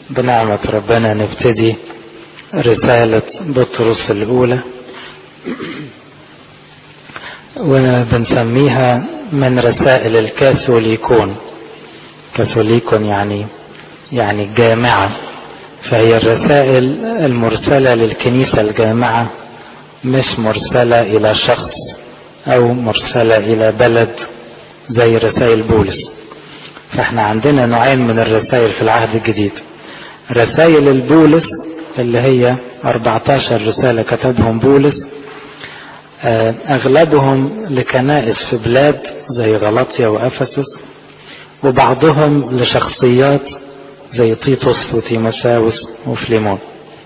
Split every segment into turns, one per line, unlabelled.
بنعمة ربنا نبتدي رسالة بطرس الأولى وبنسميها من رسائل الكاثوليكون كاثوليكون يعني يعني الجامعة فهي الرسائل المرسلة للكنيسة الجامعة مش مرسلة إلى شخص أو مرسلة إلى بلد زي رسائل بولس فاحنا عندنا نوعين من الرسائل في العهد الجديد رسائل البولس اللي هي 14 رسالة كتبهم بولس أغلبهم لكنائس في بلاد زي غلطيا وأفسس وبعضهم لشخصيات زي تيتوس وتيموساوس وفليمون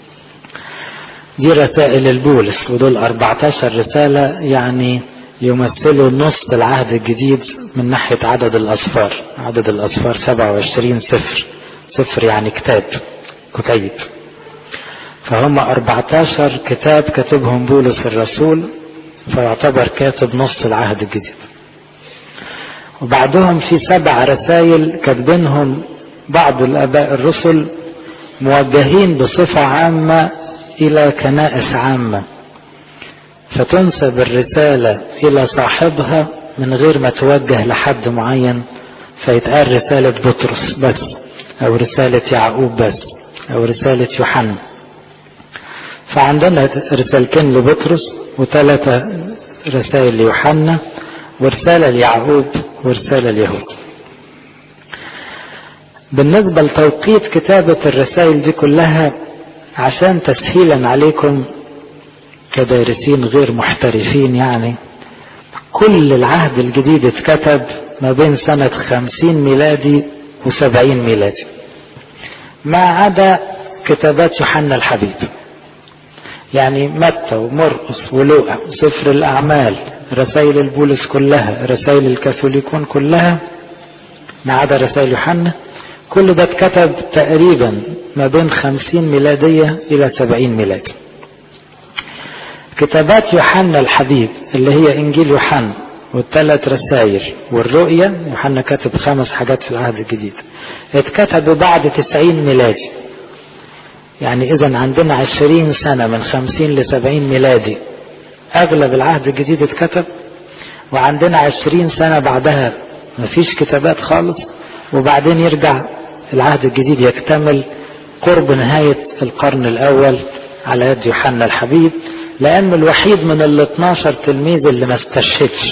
دي رسائل البولس ودول 14 رسالة يعني يمثلوا نص العهد الجديد من ناحية عدد الأصفار عدد الأصفار 27 سفر سفر يعني كتاب كتيب فهم 14 كتاب كتبهم بولس الرسول فيعتبر كاتب نص العهد الجديد وبعدهم في سبع رسائل كاتبينهم بعض الآباء الرسل موجهين بصفة عامة إلى كنائس عامة فتنسب الرسالة إلى صاحبها من غير ما توجه لحد معين فيتقال رسالة بطرس بس أو رسالة يعقوب بس أو رسالة يوحنا فعندنا رسالتين لبطرس وثلاثة رسائل ليوحنا ورسالة ليعقوب ورسالة ليهوذا بالنسبة لتوقيت كتابة الرسائل دي كلها عشان تسهيلا عليكم كدارسين غير محترفين يعني كل العهد الجديد اتكتب ما بين سنة خمسين ميلادي وسبعين ميلادي ما عدا كتابات يوحنا الحبيب يعني متى ومرقس ولوقا وسفر الأعمال رسائل البولس كلها رسائل الكاثوليكون كلها ما عدا رسائل يوحنا كل ده اتكتب تقريبا ما بين خمسين ميلادية إلى سبعين ميلادي كتابات يوحنا الحبيب اللي هي إنجيل يوحنا والثلاث رسائل والرؤية يوحنا كتب خمس حاجات في العهد الجديد اتكتبوا بعد تسعين ميلادي يعني إذا عندنا عشرين سنة من خمسين لسبعين ميلادي أغلب العهد الجديد اتكتب وعندنا عشرين سنة بعدها مفيش كتابات خالص وبعدين يرجع العهد الجديد يكتمل قرب نهاية القرن الأول على يد يوحنا الحبيب لأنه الوحيد من ال 12 تلميذ اللي ما استشهدش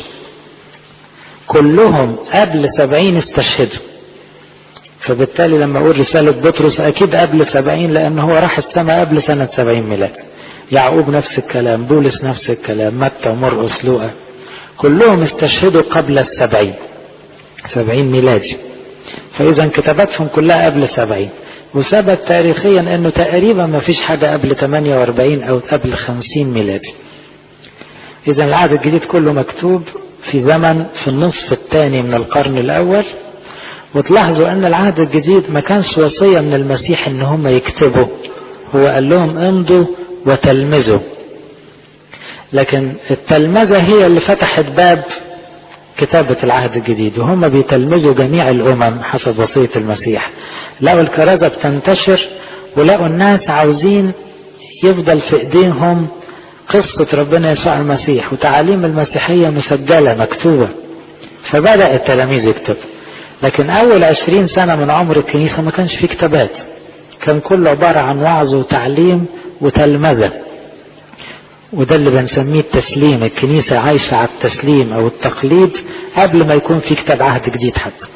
كلهم قبل سبعين استشهدوا فبالتالي لما أقول رسالة بطرس أكيد قبل سبعين لأن هو راح السماء قبل سنة سبعين ميلاد يعقوب نفس الكلام بولس نفس الكلام متى ومرقس لوقا كلهم استشهدوا قبل السبعين سبعين ميلادي فإذا كتاباتهم كلها قبل سبعين وثبت تاريخيا أنه تقريبا ما فيش حاجة قبل 48 أو قبل 50 ميلادي إذا العهد الجديد كله مكتوب في زمن في النصف الثاني من القرن الأول وتلاحظوا أن العهد الجديد ما كانش وصية من المسيح أن هم يكتبوا هو قال لهم امضوا وتلمذوا لكن التلمذة هي اللي فتحت باب كتابة العهد الجديد وهم بيتلمذوا جميع الأمم حسب وصية المسيح لقوا الكرازة بتنتشر ولقوا الناس عاوزين يفضل في ايديهم قصة ربنا يسوع المسيح وتعاليم المسيحية مسجلة مكتوبة فبدأ التلاميذ يكتبوا لكن أول عشرين سنة من عمر الكنيسة ما كانش فيه كتابات كان كله عبارة عن وعظ وتعليم وتلمذة وده اللي بنسميه التسليم الكنيسة عايشة على التسليم أو التقليد قبل ما يكون في كتاب عهد جديد حتى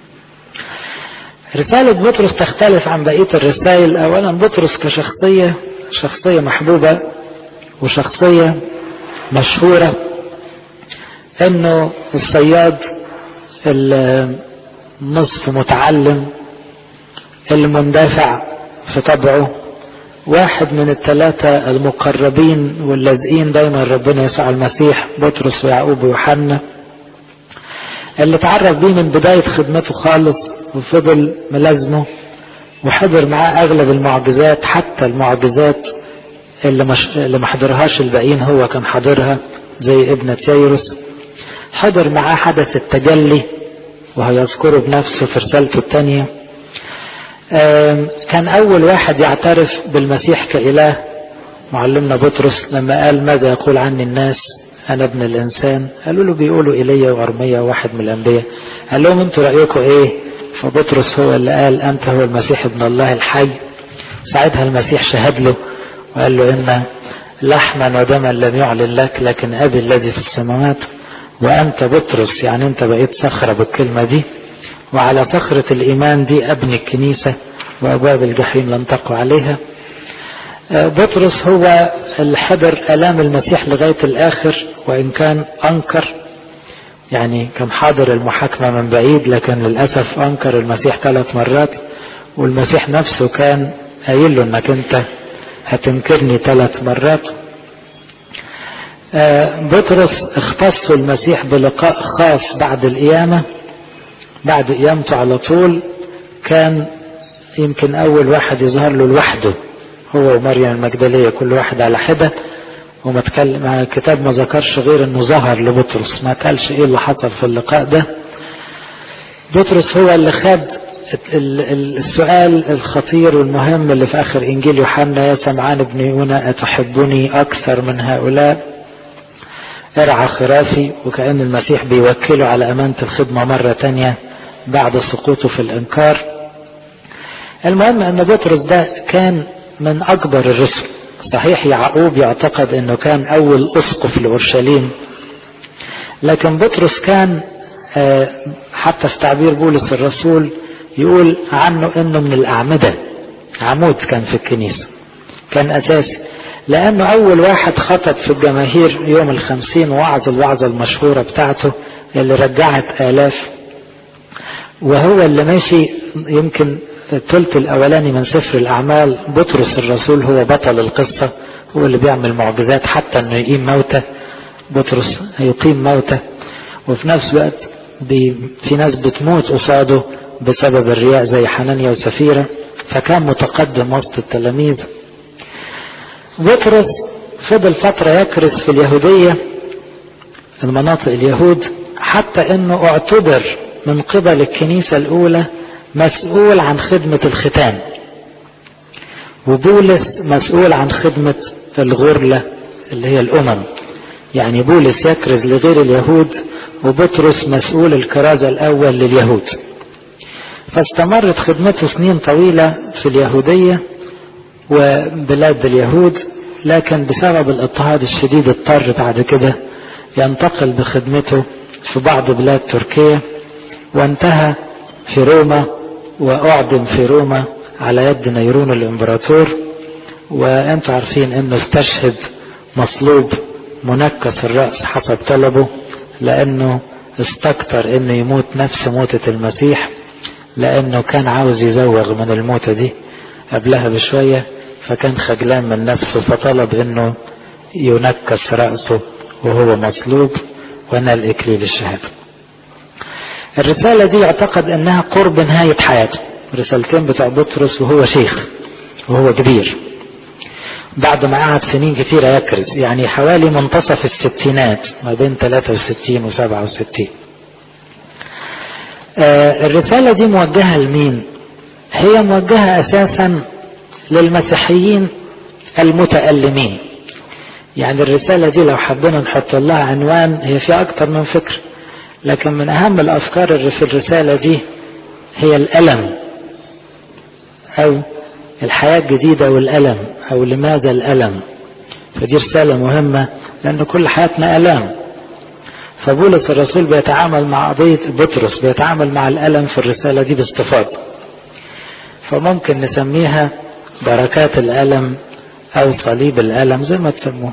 رسالة بطرس تختلف عن بقية الرسائل أولا بطرس كشخصية شخصية محبوبة وشخصية مشهورة انه الصياد النصف متعلم المندفع في طبعه واحد من الثلاثة المقربين واللازقين دايما ربنا يسوع المسيح بطرس ويعقوب ويوحنا اللي اتعرف بيه من بداية خدمته خالص وفضل ملازمه وحضر معاه أغلب المعجزات حتى المعجزات اللي, مش... اللي ما حضرهاش الباقيين هو كان حاضرها زي ابنة ييروس حضر معاه حدث التجلي وهيذكره بنفسه في رسالته الثانية كان أول واحد يعترف بالمسيح كإله معلمنا بطرس لما قال ماذا يقول عني الناس أنا ابن الإنسان قالوا له بيقولوا إيليا وأرميا واحد من الأنبياء قال لهم أنتوا رأيكم إيه فبطرس هو اللي قال أنت هو المسيح ابن الله الحي ساعتها المسيح شهد له وقال له إن لحما ودما لم يعلن لك لكن أبي الذي في السماوات وأنت بطرس يعني أنت بقيت صخرة بالكلمة دي وعلى صخرة الإيمان دي أبني الكنيسة وأبواب الجحيم لن تقع عليها بطرس هو اللي حضر ألام المسيح لغاية الآخر وإن كان أنكر يعني كان حاضر المحاكمة من بعيد لكن للأسف أنكر المسيح ثلاث مرات والمسيح نفسه كان قايل له انك انت هتنكرني ثلاث مرات بطرس اختص المسيح بلقاء خاص بعد القيامة بعد قيامته على طول كان يمكن أول واحد يظهر له لوحده هو ومريم المجدلية كل واحد على حدة وما تكلم الكتاب ما ذكرش غير انه ظهر لبطرس ما قالش ايه اللي حصل في اللقاء ده بطرس هو اللي خد السؤال الخطير والمهم اللي في اخر انجيل يوحنا يا سمعان ابن يونا اتحبني اكثر من هؤلاء ارعى خرافي وكأن المسيح بيوكله على امانة الخدمة مرة تانية بعد سقوطه في الانكار المهم ان بطرس ده كان من اكبر الرسل صحيح يعقوب يعتقد انه كان اول اسقف لاورشليم لكن بطرس كان حتى في تعبير بولس الرسول يقول عنه انه من الاعمده عمود كان في الكنيسه كان اساسي لانه اول واحد خطب في الجماهير يوم الخمسين وعظ الوعظه المشهوره بتاعته اللي رجعت الاف وهو اللي ماشي يمكن الثلث الاولاني من سفر الاعمال بطرس الرسول هو بطل القصه هو اللي بيعمل معجزات حتى انه يقيم موتى بطرس هيقيم موتى وفي نفس الوقت في ناس بتموت قصاده بسبب الرياء زي حنانيا وسفيرة فكان متقدم وسط التلاميذ بطرس فضل فترة يكرس في اليهودية المناطق اليهود حتى انه اعتبر من قبل الكنيسة الاولى مسؤول عن خدمة الختان وبولس مسؤول عن خدمة الغرلة اللي هي الامم يعني بولس يكرز لغير اليهود وبطرس مسؤول الكرازة الاول لليهود فاستمرت خدمته سنين طويلة في اليهودية وبلاد اليهود لكن بسبب الاضطهاد الشديد اضطر بعد كده ينتقل بخدمته في بعض بلاد تركيا وانتهى في روما وأعدم في روما على يد نيرون الإمبراطور وأنتم عارفين أنه استشهد مصلوب منكس الرأس حسب طلبه لأنه استكتر أنه يموت نفس موتة المسيح لأنه كان عاوز يزوغ من الموتة دي قبلها بشوية فكان خجلان من نفسه فطلب أنه ينكس رأسه وهو مصلوب ونال إكليل الشهادة الرسالة دي يعتقد أنها قرب نهاية حياته رسالتين بتاع بطرس وهو شيخ وهو كبير بعد ما قعد سنين كثيرة يكرز يعني حوالي منتصف الستينات ما بين 63 و 67 آه الرسالة دي موجهة لمين هي موجهة أساسا للمسيحيين المتألمين يعني الرسالة دي لو حبينا نحط لها عنوان هي فيها أكتر من فكر لكن من أهم الأفكار اللي في الرسالة دي هي الألم أو الحياة الجديدة والألم أو لماذا الألم فدي رسالة مهمة لأن كل حياتنا ألام فبولس الرسول بيتعامل مع قضية بطرس بيتعامل مع الألم في الرسالة دي باستفاضة فممكن نسميها بركات الألم أو صليب الألم زي ما تسموه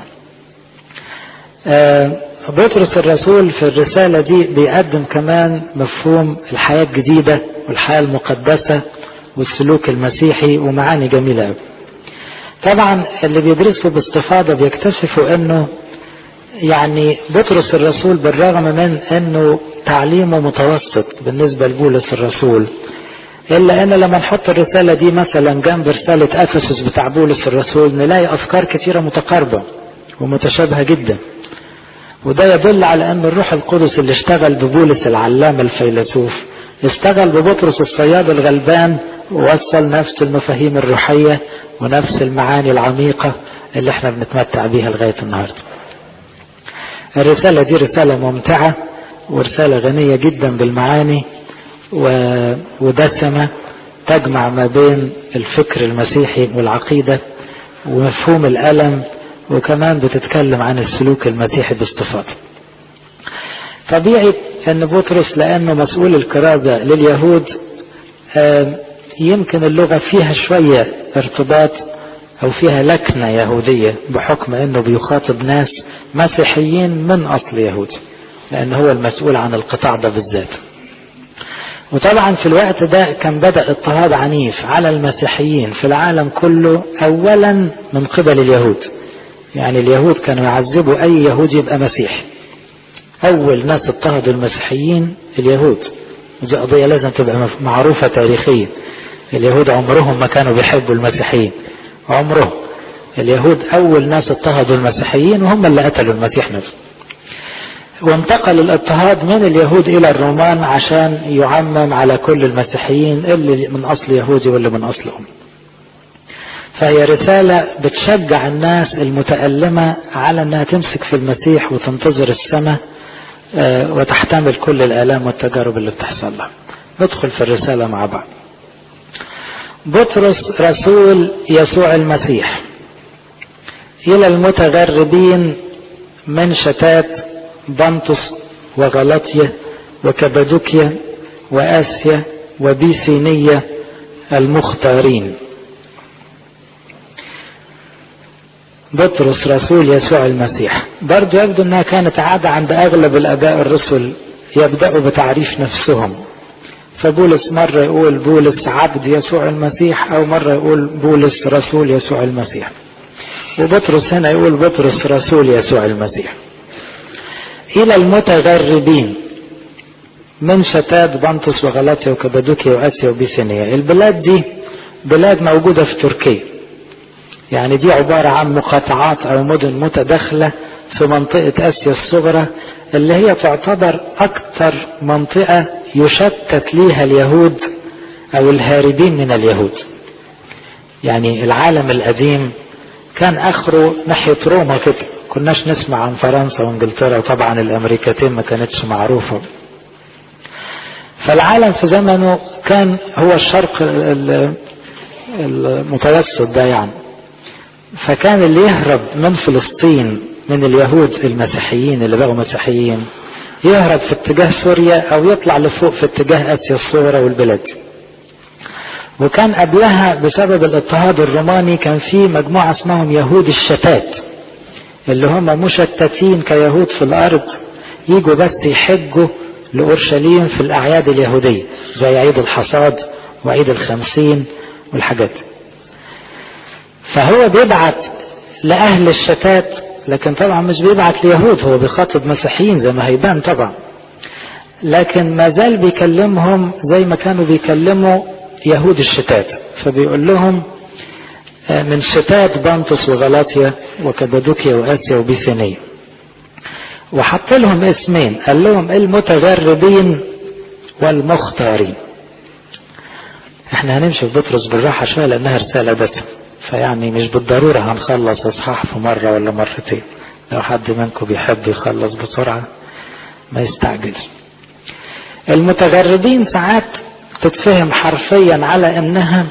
آه بطرس الرسول في الرسالة دي بيقدم كمان مفهوم الحياة الجديدة والحياة المقدسة والسلوك المسيحي ومعاني جميلة قوي طبعا اللي بيدرسوا باستفاضة بيكتشفوا انه يعني بطرس الرسول بالرغم من انه تعليمه متوسط بالنسبة لبولس الرسول الا ان لما نحط الرسالة دي مثلا جنب رسالة افسس بتاع بولس الرسول نلاقي افكار كتيرة متقاربة ومتشابهة جدا وده يدل على ان الروح القدس اللي اشتغل ببولس العلام الفيلسوف اشتغل ببطرس الصياد الغلبان ووصل نفس المفاهيم الروحية ونفس المعاني العميقة اللي احنا بنتمتع بيها لغاية النهاردة الرسالة دي رسالة ممتعة ورسالة غنية جدا بالمعاني ودسمة تجمع ما بين الفكر المسيحي والعقيدة ومفهوم الألم وكمان بتتكلم عن السلوك المسيحي باستفاضة طبيعي ان بطرس لانه مسؤول الكرازة لليهود يمكن اللغة فيها شوية ارتباط او فيها لكنة يهودية بحكم انه بيخاطب ناس مسيحيين من اصل يهودي لان هو المسؤول عن القطاع ده بالذات وطبعا في الوقت ده كان بدأ اضطهاد عنيف على المسيحيين في العالم كله اولا من قبل اليهود يعني اليهود كانوا يعذبوا اي يهودي يبقى مسيحي اول ناس اضطهدوا المسيحيين اليهود دي قضية لازم تبقى معروفة تاريخيا اليهود عمرهم ما كانوا بيحبوا المسيحيين عمرهم اليهود اول ناس اضطهدوا المسيحيين وهم اللي قتلوا المسيح نفسه وانتقل الاضطهاد من اليهود الى الرومان عشان يعمم على كل المسيحيين اللي من اصل يهودي واللي من اصل ام فهي رسالة بتشجع الناس المتألمة على انها تمسك في المسيح وتنتظر السماء وتحتمل كل الآلام والتجارب اللي بتحصل لها ندخل في الرسالة مع بعض بطرس رسول يسوع المسيح إلى المتغربين من شتات بنطس وغلطية وكبدوكيا وآسيا وبيسينية المختارين بطرس رسول يسوع المسيح برضو يبدو انها كانت عادة عند اغلب الاباء الرسل يبدأوا بتعريف نفسهم فبولس مرة يقول بولس عبد يسوع المسيح او مرة يقول بولس رسول يسوع المسيح وبطرس هنا يقول بطرس رسول يسوع المسيح الى المتغربين من شتات بنطس وغلاطيا وكبادوكيا واسيا وبيثينيا البلاد دي بلاد موجودة في تركيا يعني دي عبارة عن مقاطعات أو مدن متداخلة في منطقة آسيا الصغرى اللي هي تعتبر أكثر منطقة يشتت ليها اليهود أو الهاربين من اليهود يعني العالم القديم كان آخره ناحية روما كده كناش نسمع عن فرنسا وانجلترا وطبعا الامريكتين ما كانتش معروفة فالعالم في زمنه كان هو الشرق المتوسط ده يعني فكان اللي يهرب من فلسطين من اليهود المسيحيين اللي بقوا مسيحيين يهرب في اتجاه سوريا او يطلع لفوق في اتجاه اسيا الصغرى والبلاد وكان قبلها بسبب الاضطهاد الروماني كان في مجموعة اسمهم يهود الشتات اللي هم مشتتين كيهود في الارض يجوا بس يحجوا لأورشليم في الأعياد اليهودية زي عيد الحصاد وعيد الخمسين والحاجات فهو بيبعت لأهل الشتات لكن طبعا مش بيبعت ليهود هو بيخاطب مسيحيين زي ما هيبان طبعا لكن ما زال بيكلمهم زي ما كانوا بيكلموا يهود الشتات فبيقول لهم من شتات بنطس وغلاطيا وكبادوكيا واسيا وبيثينيا وحط لهم اسمين قال لهم المتغربين والمختارين احنا هنمشي في بطرس بالراحة شوية لانها رسالة دسم فيعني مش بالضرورة هنخلص اصحاح في مرة ولا مرتين لو حد منكم بيحب يخلص بسرعة ما يستعجلش المتغربين ساعات تتفهم حرفيا على انها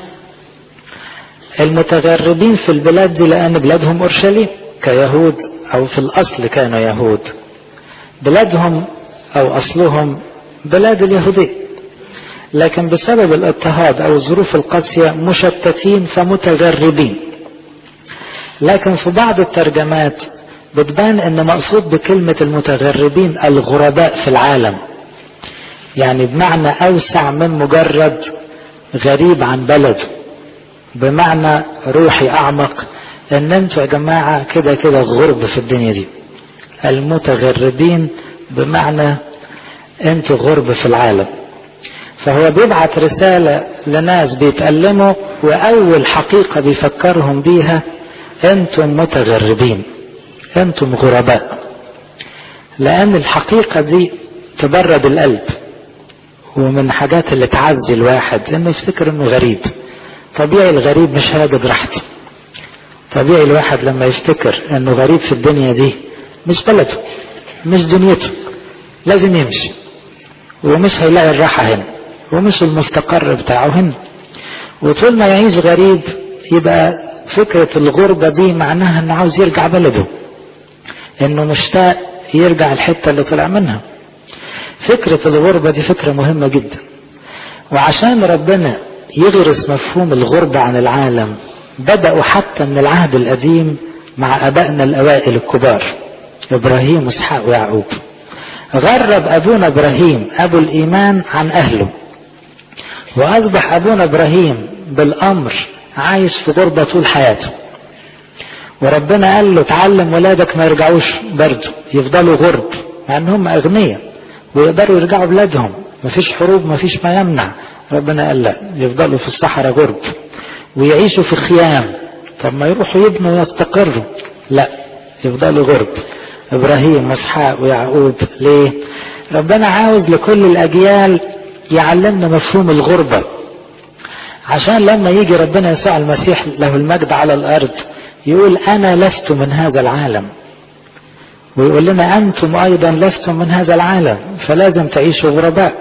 المتغربين في البلاد دي لان بلادهم اورشليم كيهود او في الاصل كانوا يهود بلادهم او اصلهم بلاد اليهودية لكن بسبب الاضطهاد او الظروف القاسية مشتتين فمتغربين لكن في بعض الترجمات بتبان ان مقصود بكلمة المتغربين الغرباء في العالم يعني بمعنى اوسع من مجرد غريب عن بلده بمعنى روحي اعمق ان انتوا يا جماعة كده كده غرب في الدنيا دي المتغربين بمعنى انتوا غرب في العالم فهو بيبعت رسالة لناس بيتألموا واول حقيقة بيفكرهم بيها انتم متغربين انتم غرباء لان الحقيقة دي تبرد القلب ومن حاجات اللي تعزي الواحد انه يفتكر انه غريب طبيعي الغريب مش هاجد راحته طبيعي الواحد لما يفتكر انه غريب في الدنيا دي مش بلده مش دنيته لازم يمشي ومش هيلاقي الراحة هنا ومش المستقر بتاعه هنا وطول ما يعيش غريب يبقى فكرة الغربة دي معناها انه عاوز يرجع بلده انه مشتاق يرجع الحتة اللي طلع منها فكرة الغربة دي فكرة مهمة جدا وعشان ربنا يغرس مفهوم الغربة عن العالم بدأوا حتى من العهد القديم مع أبائنا الأوائل الكبار إبراهيم وإسحاق ويعقوب غرب أبونا إبراهيم أبو الإيمان عن أهله وأصبح أبونا إبراهيم بالأمر عايش في غربة طول حياته وربنا قال له تعلم ولادك ما يرجعوش برضه يفضلوا غرب مع ان هم اغنياء ويقدروا يرجعوا بلادهم مفيش حروب مفيش ما يمنع ربنا قال لا يفضلوا في الصحراء غرب ويعيشوا في خيام طب ما يروحوا يبنوا ويستقروا لا يفضلوا غرب ابراهيم واسحاق ويعقوب ليه ربنا عاوز لكل الاجيال يعلمنا مفهوم الغربه عشان لما يجي ربنا يسوع المسيح له المجد على الارض يقول انا لست من هذا العالم ويقول لنا انتم ايضا لستم من هذا العالم فلازم تعيشوا غرباء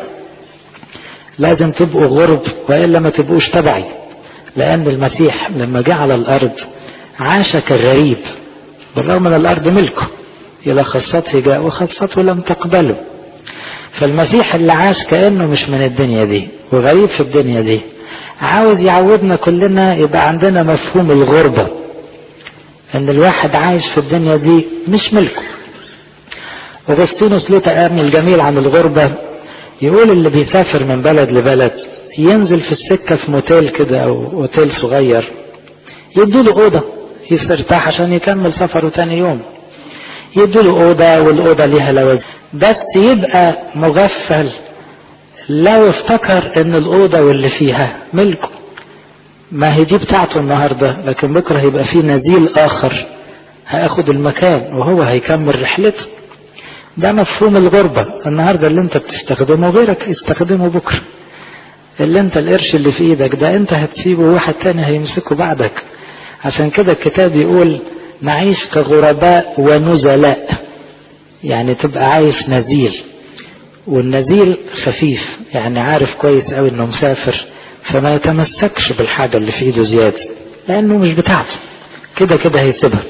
لازم تبقوا غرب والا ما تبقوش تبعي لان المسيح لما جه على الارض عاش كغريب بالرغم من الارض ملكه الى خاصته جاء وخاصته لم تقبله فالمسيح اللي عاش كانه مش من الدنيا دي وغريب في الدنيا دي عاوز يعودنا كلنا يبقى عندنا مفهوم الغربه ان الواحد عايش في الدنيا دي مش ملكه وبسطينوس له تأمل جميل عن الغربة يقول اللي بيسافر من بلد لبلد ينزل في السكة في موتيل كده أو أوتيل صغير يدوله أوضة يرتاح عشان يكمل سفره تاني يوم يدوله أوضة والأوضة ليها لوازم بس يبقى مغفل لو افتكر ان الأوضة واللي فيها ملكه ما هي دي بتاعته النهاردة لكن بكرة هيبقى في نزيل آخر هياخد المكان وهو هيكمل رحلته ده مفهوم الغربة النهاردة اللي انت بتستخدمه غيرك يستخدمه بكرة اللي انت القرش اللي في ايدك ده انت هتسيبه واحد تاني هيمسكه بعدك عشان كده الكتاب يقول نعيش كغرباء ونزلاء يعني تبقى عايش نزيل والنزيل خفيف يعني عارف كويس قوي انه مسافر فما يتمسكش بالحاجة اللي في ايده زيادة لانه مش بتاعته كده كده هيسيبها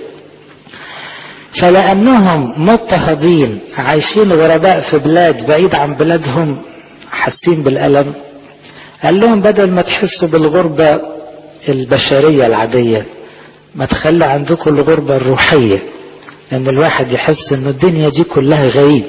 فلأنهم مضطهدين عايشين غرباء في بلاد بعيد عن بلادهم حاسين بالألم قال لهم بدل ما تحسوا بالغربة البشرية العادية ما تخلوا عندكم الغربة الروحية لأن الواحد يحس إن الدنيا دي كلها غريب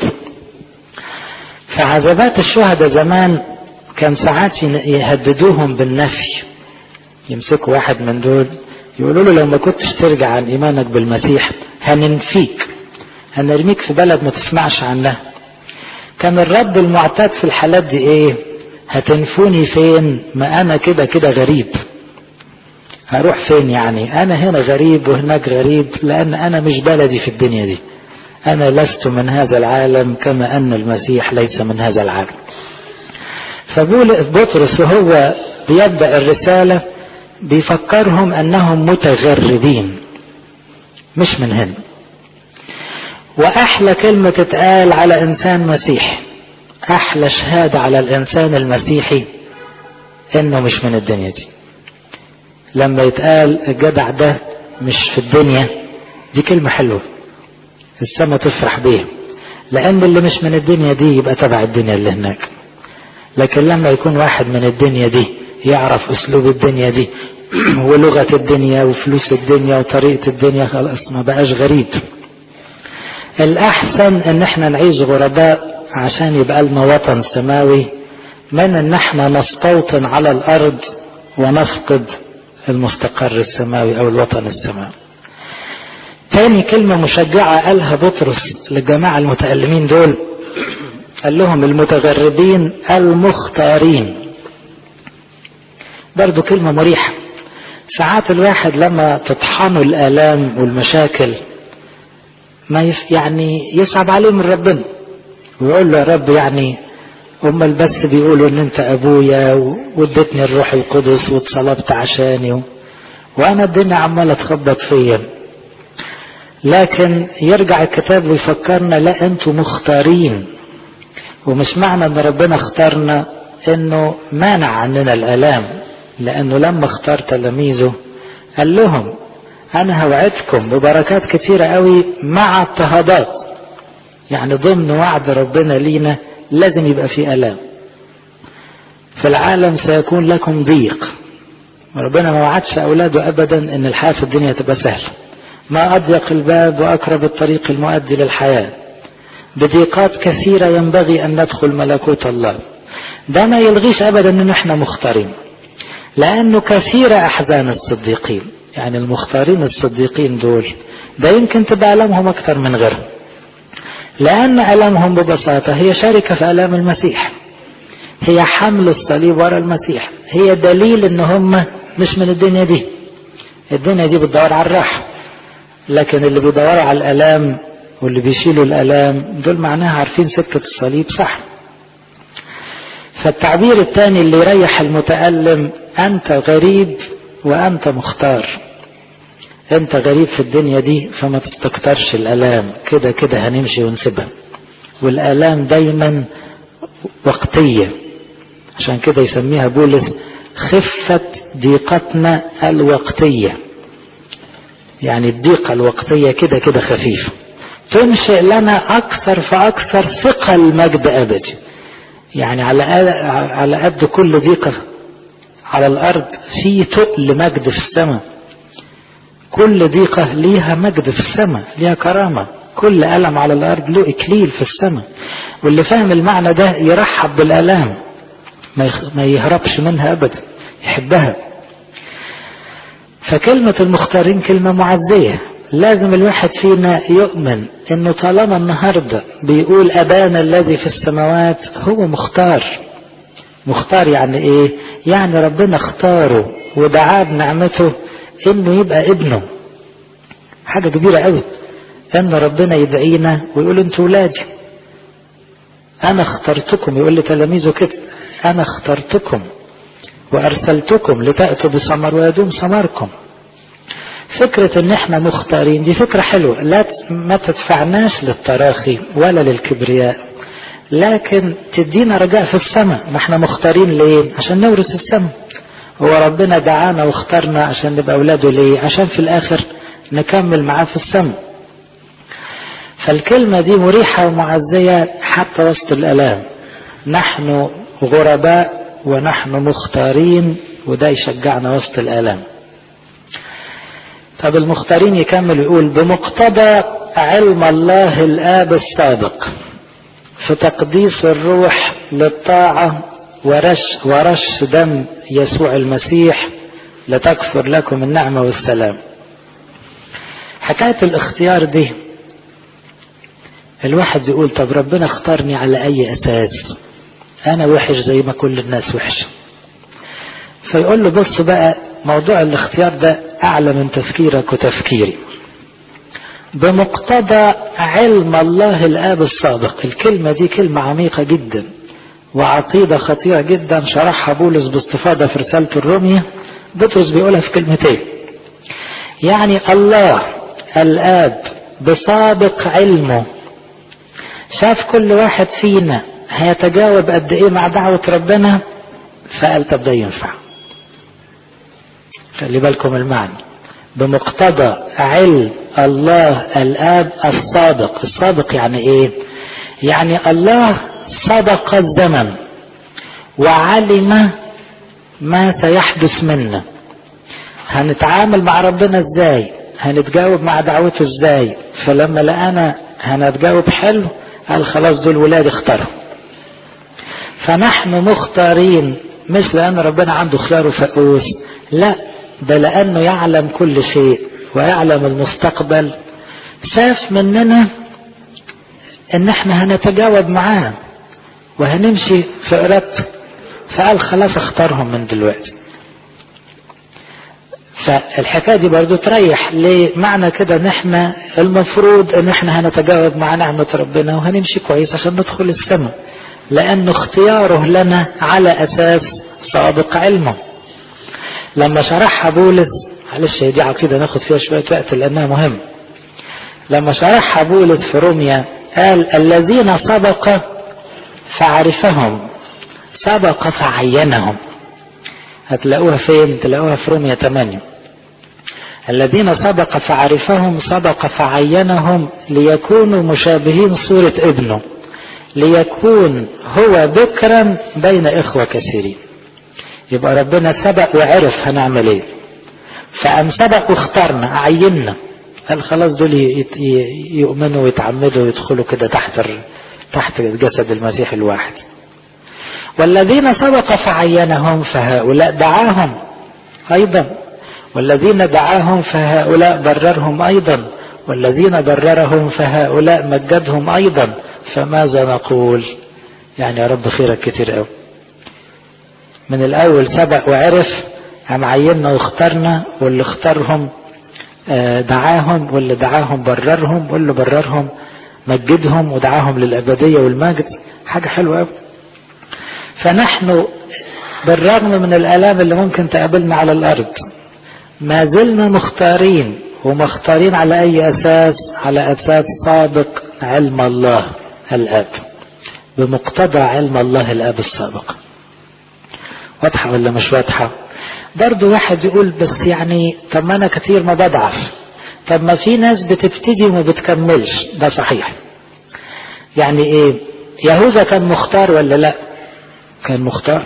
فعذابات الشهداء زمان كان ساعات يهددوهم بالنفي يمسكوا واحد من دول يقولوا له لو ما كنتش ترجع عن ايمانك بالمسيح هننفيك هنرميك في بلد ما تسمعش عنها كان الرد المعتاد في الحالات دي ايه هتنفوني فين ما انا كده كده غريب هروح فين يعني انا هنا غريب وهناك غريب لان انا مش بلدي في الدنيا دي انا لست من هذا العالم كما ان المسيح ليس من هذا العالم فبولس بطرس وهو بيبدا الرساله بيفكرهم انهم متغربين مش من هنا واحلى كلمه تتقال على انسان مسيحي احلى شهاده على الانسان المسيحي انه مش من الدنيا دي لما يتقال الجدع ده مش في الدنيا دي كلمه حلوه السما تفرح بيها لان اللي مش من الدنيا دي يبقى تبع الدنيا اللي هناك لكن لما يكون واحد من الدنيا دي يعرف اسلوب الدنيا دي ولغة الدنيا وفلوس الدنيا وطريقة الدنيا خلاص ما بقاش غريب الأحسن إن احنا نعيش غرباء عشان يبقى لنا وطن سماوي من إن احنا نستوطن على الأرض ونفقد المستقر السماوي أو الوطن السماوي تاني كلمة مشجعة قالها بطرس للجماعة المتألمين دول قال لهم المتغربين المختارين برضو كلمة مريحة ساعات الواحد لما تطحنه الآلام والمشاكل ما يف يعني يصعب عليه من ربنا ويقول له يا رب يعني امال بس بيقولوا ان انت ابويا واديتني الروح القدس واتصلبت عشاني و... وانا الدنيا عماله تخبط فيا لكن يرجع الكتاب ويفكرنا لا انتوا مختارين ومش معنى ان ربنا اختارنا انه مانع عننا الالام لانه لما اختار تلاميذه قال لهم انا هوعدكم ببركات كتيره قوي مع اضطهادات يعني ضمن وعد ربنا لينا لازم يبقى في الام في العالم سيكون لكم ضيق ربنا ما وعدش اولاده ابدا ان الحياه في الدنيا تبقى سهله ما اضيق الباب واقرب الطريق المؤدي للحياه بضيقات كثيره ينبغي ان ندخل ملكوت الله ده ما يلغيش ابدا ان احنا مختارين لانه كثيره احزان الصديقين يعني المختارين الصديقين دول ده يمكن تبقى ألمهم أكثر من غيرهم لأن ألمهم ببساطة هي شركة في ألام المسيح هي حمل الصليب ورا المسيح هي دليل ان هم مش من الدنيا دي الدنيا دي بتدور على الراحة لكن اللي بيدوروا على الألام واللي بيشيلوا الألام دول معناها عارفين سكة الصليب صح فالتعبير الثاني اللي يريح المتألم أنت غريب وأنت مختار أنت غريب في الدنيا دي فما تستكترش الألام كده كده هنمشي ونسيبها والآلام دايما وقتية عشان كده يسميها بولس خفة ضيقتنا الوقتية يعني الضيقة الوقتية كده كده خفيفة تنشئ لنا أكثر فأكثر ثقل مجد أبدي يعني على على قد كل ضيقة على الأرض في تقل مجد في السماء كل ضيقة ليها مجد في السماء ليها كرامة كل ألم على الأرض له إكليل في السماء واللي فاهم المعنى ده يرحب بالآلام ما يهربش منها أبدا يحبها فكلمة المختارين كلمة معزية لازم الواحد فينا يؤمن انه طالما النهارده بيقول ابانا الذي في السماوات هو مختار مختار يعني ايه يعني ربنا اختاره ودعاه بنعمته انه يبقى ابنه حاجه كبيره قوي ان ربنا يدعينا ويقول انتوا ولادي انا اخترتكم يقول لتلاميذه كده انا اخترتكم وارسلتكم لتاتوا بثمر ويدوم ثمركم فكرة ان احنا مختارين دي فكرة حلوة لا ما تدفعناش للتراخي ولا للكبرياء لكن تدينا رجاء في السماء ما احنا مختارين ليه عشان نورث السماء هو ربنا دعانا واختارنا عشان نبقى اولاده ليه عشان في الاخر نكمل معاه في السماء فالكلمة دي مريحة ومعزية حتى وسط الالام نحن غرباء ونحن مختارين وده يشجعنا وسط الالام طب المختارين يكمل يقول بمقتضى علم الله الآب السابق في تقديس الروح للطاعة ورش ورش دم يسوع المسيح لتكفر لكم النعمة والسلام حكاية الاختيار دي الواحد يقول طب ربنا اختارني على أي أساس أنا وحش زي ما كل الناس وحشة فيقول له بص بقى موضوع الاختيار ده أعلى من تفكيرك وتفكيري بمقتضى علم الله الآب السابق الكلمة دي كلمة عميقة جدا وعقيدة خطيرة جدا شرحها بولس باستفاضة في رسالة الرومية بطرس بيقولها في كلمتين يعني الله الآب بسابق علمه شاف كل واحد فينا هيتجاوب قد ايه مع دعوة ربنا فقال طب ده ينفع خلي بالكم المعنى بمقتضى علم الله الآب السابق السابق يعني ايه يعني الله سبق الزمن وعلم ما سيحدث منا هنتعامل مع ربنا ازاي هنتجاوب مع دعوته ازاي فلما لقانا هنتجاوب حلو قال خلاص دول ولاد اختاروا فنحن مختارين مش لان ربنا عنده خيار وفقوس لا ده لانه يعلم كل شيء ويعلم المستقبل شاف مننا ان احنا هنتجاوب معاه وهنمشي في ارادته فقال خلاص اختارهم من دلوقتي فالحكايه دي برضو تريح ليه معنى كده ان احنا المفروض ان احنا هنتجاوب مع نعمه ربنا وهنمشي كويس عشان ندخل السماء لأنه اختياره لنا على أساس سابق علمه لما شرحها بولس معلش هي دي عقيدة ناخد فيها شوية وقت لأنها مهم لما شرحها بولس في روميا قال الذين سبق فعرفهم سبق فعينهم هتلاقوها فين تلاقوها في روميا 8 الذين سبق فعرفهم سبق فعينهم ليكونوا مشابهين صورة ابنه ليكون هو بكرا بين إخوة كثيرين يبقى ربنا سبق وعرف هنعمل ايه فأم سبق واختارنا عيننا قال خلاص دول يؤمنوا ويتعمدوا ويدخلوا كده تحت تحت جسد المسيح الواحد والذين سبق فعينهم فهؤلاء دعاهم أيضا والذين دعاهم فهؤلاء بررهم أيضا والذين بررهم فهؤلاء مجدهم أيضا فماذا نقول يعني يا رب خيرك كتير قوي من الأول سبق وعرف قام عيننا واخترنا واللي اختارهم دعاهم واللي دعاهم بررهم واللي بررهم مجدهم ودعاهم للأبدية والمجد حاجة حلوة قوي فنحن بالرغم من الآلام اللي ممكن تقابلنا على الأرض ما زلنا مختارين ومختارين على أي أساس على أساس سابق علم الله الآب بمقتضى علم الله الآب السابق واضحة ولا مش واضحة برضو واحد يقول بس يعني طب ما أنا كتير ما بضعف طب ما في ناس بتبتدي وما بتكملش ده صحيح يعني ايه يهوذا كان مختار ولا لا كان مختار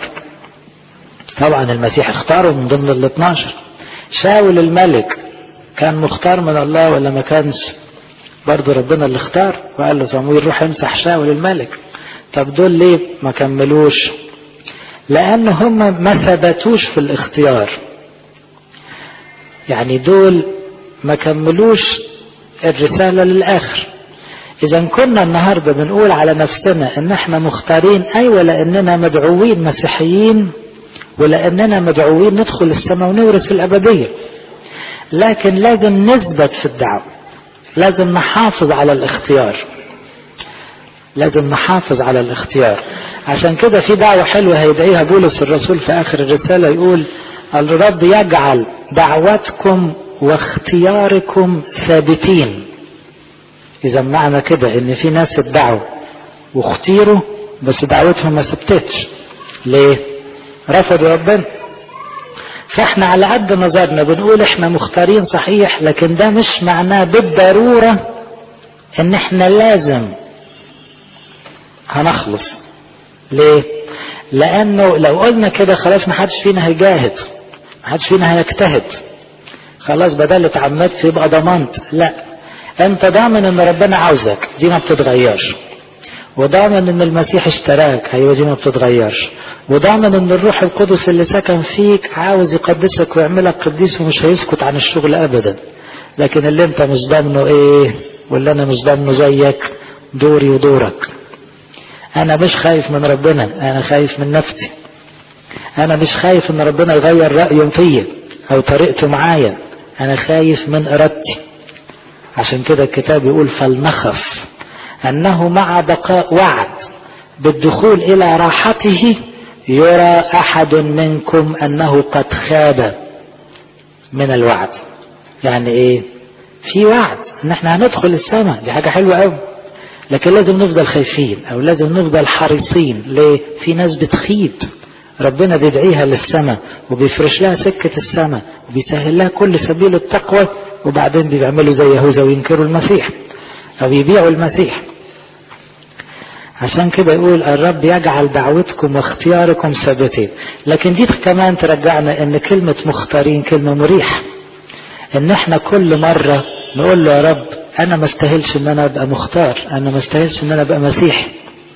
طبعا المسيح اختاره من ضمن ال 12 شاول الملك كان مختار من الله ولا ما كانش برضه ربنا اللي اختار وقال له صمويل روح امسح شاول الملك طب دول ليه ما كملوش لان هم ما ثبتوش في الاختيار يعني دول ما كملوش الرسالة للآخر إذا كنا النهاردة بنقول على نفسنا إن إحنا مختارين أيوة لأننا مدعوين مسيحيين ولأننا مدعوين ندخل السماء ونورث الأبدية لكن لازم نثبت في الدعوة لازم نحافظ على الاختيار لازم نحافظ على الاختيار عشان كده في دعوة حلوة هيدعيها بولس الرسول في آخر الرسالة يقول الرب يجعل دعوتكم واختياركم ثابتين إذا معنى كده إن في ناس ادعوا واختيروا بس دعوتهم ما ثبتتش ليه؟ رفضوا ربنا فاحنا على قد نظرنا بنقول احنا مختارين صحيح لكن ده مش معناه بالضرورة ان احنا لازم هنخلص ليه لانه لو قلنا كده خلاص ما حدش فينا هيجاهد ما حدش فينا هيجتهد خلاص بدل اتعمدت يبقى ضمنت لا انت ضامن ان ربنا عاوزك دي ما بتتغيرش وضامن ان المسيح اشتراك ايوه دي ما بتتغيرش وضامن ان الروح القدس اللي سكن فيك عاوز يقدسك ويعملك قديس ومش هيسكت عن الشغل ابدا لكن اللي انت مش ضامنه ايه واللي انا مش ضامنه زيك دوري ودورك انا مش خايف من ربنا انا خايف من نفسي انا مش خايف ان ربنا يغير رايه فيا او طريقته معايا انا خايف من ارادتي عشان كده الكتاب يقول فلنخف انه مع بقاء وعد بالدخول الى راحته يرى احد منكم انه قد خاب من الوعد يعني ايه في وعد ان احنا هندخل السماء دي حاجه حلوه قوي لكن لازم نفضل خايفين او لازم نفضل حريصين ليه في ناس بتخيب ربنا بيدعيها للسماء وبيفرش لها سكة السماء وبيسهل لها كل سبيل التقوى وبعدين بيعملوا زي يهوذا وينكروا المسيح أو يبيعوا المسيح عشان كده يقول الرب يجعل دعوتكم واختياركم ثابتين لكن دي كمان ترجعنا ان كلمة مختارين كلمة مريحة ان احنا كل مرة نقول له يا رب انا ما استاهلش ان انا ابقى مختار انا ما استاهلش ان انا ابقى مسيحي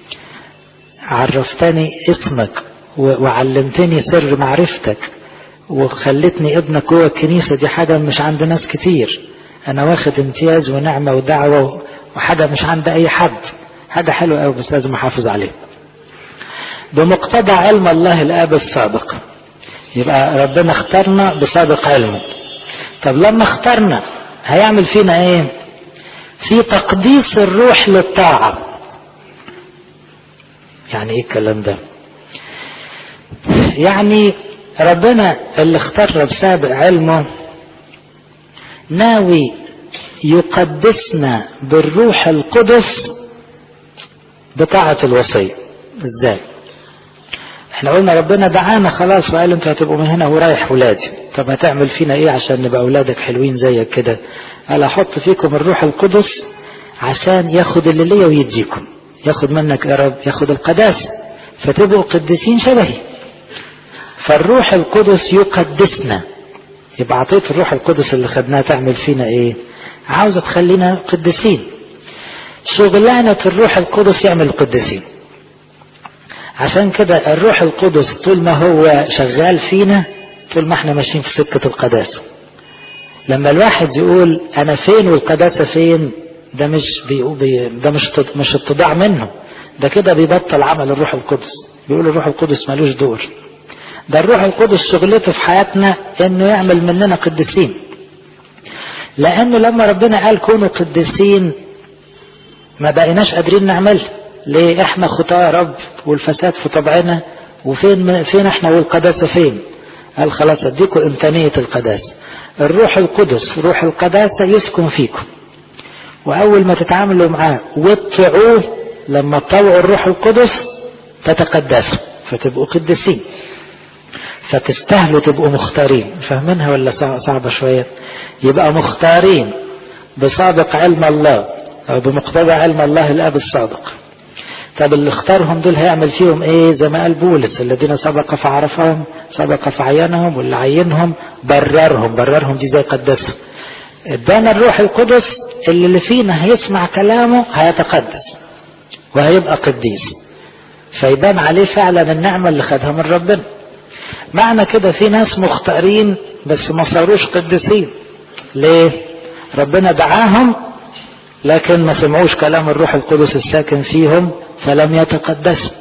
عرفتني اسمك وعلمتني سر معرفتك وخلتني ابنك جوه الكنيسة دي حاجة مش عند ناس كتير انا واخد امتياز ونعمة ودعوة وحاجة مش عند اي حد حاجة حلوة قوي بس لازم احافظ عليها بمقتضى علم الله الاب السابق يبقى ربنا اختارنا بسابق علمه طب لما اختارنا هيعمل فينا ايه في تقديس الروح للطاعة يعني ايه الكلام ده يعني ربنا اللي اختار بسابق علمه ناوي يقدسنا بالروح القدس بطاعة الوصية ازاي احنا قلنا ربنا دعانا خلاص وقال انتوا هتبقوا من هنا ورايح ولادي طب هتعمل فينا ايه عشان نبقى اولادك حلوين زيك كده قال احط فيكم الروح القدس عشان ياخد اللي ليا ويديكم ياخد منك يا رب ياخد القداسة فتبقوا قديسين شبهي فالروح القدس يقدسنا يبقى عطيت الروح القدس اللي خدناه تعمل فينا ايه عاوزة تخلينا قديسين شغلانة الروح القدس يعمل قديسين عشان كده الروح القدس طول ما هو شغال فينا طول ما احنا ماشيين في سكة القداسة لما الواحد يقول انا فين والقداسة فين ده مش بي ده مش مش اتضاع منه ده كده بيبطل عمل الروح القدس بيقول الروح القدس ملوش دور ده الروح القدس شغلته في حياتنا انه يعمل مننا قديسين لانه لما ربنا قال كونوا قديسين ما بقيناش قادرين نعمل ليه احنا خطاة رب والفساد في طبعنا وفين فين احنا والقداسة فين قال خلاص اديكم امكانية القداسة الروح القدس روح القداسة يسكن فيكم واول ما تتعاملوا معاه وتطيعوه لما تطوعوا الروح القدس تتقدسوا فتبقوا قديسين فتستاهلوا تبقوا مختارين فاهمينها ولا صعبة شوية يبقى مختارين بسابق علم الله او بمقتضى علم الله الاب السابق طب اللي اختارهم دول هيعمل فيهم ايه زي ما قال بولس الذين سبق فعرفهم سبق فعينهم واللي عينهم بررهم بررهم دي زي قدسهم ادانا الروح القدس اللي, اللي فينا هيسمع كلامه هيتقدس وهيبقى قديس فيبان عليه فعلا النعمة اللي خدها من ربنا معنى كده في ناس مختارين بس ما صاروش قديسين ليه ربنا دعاهم لكن ما سمعوش كلام الروح القدس الساكن فيهم فلم يتقدسوا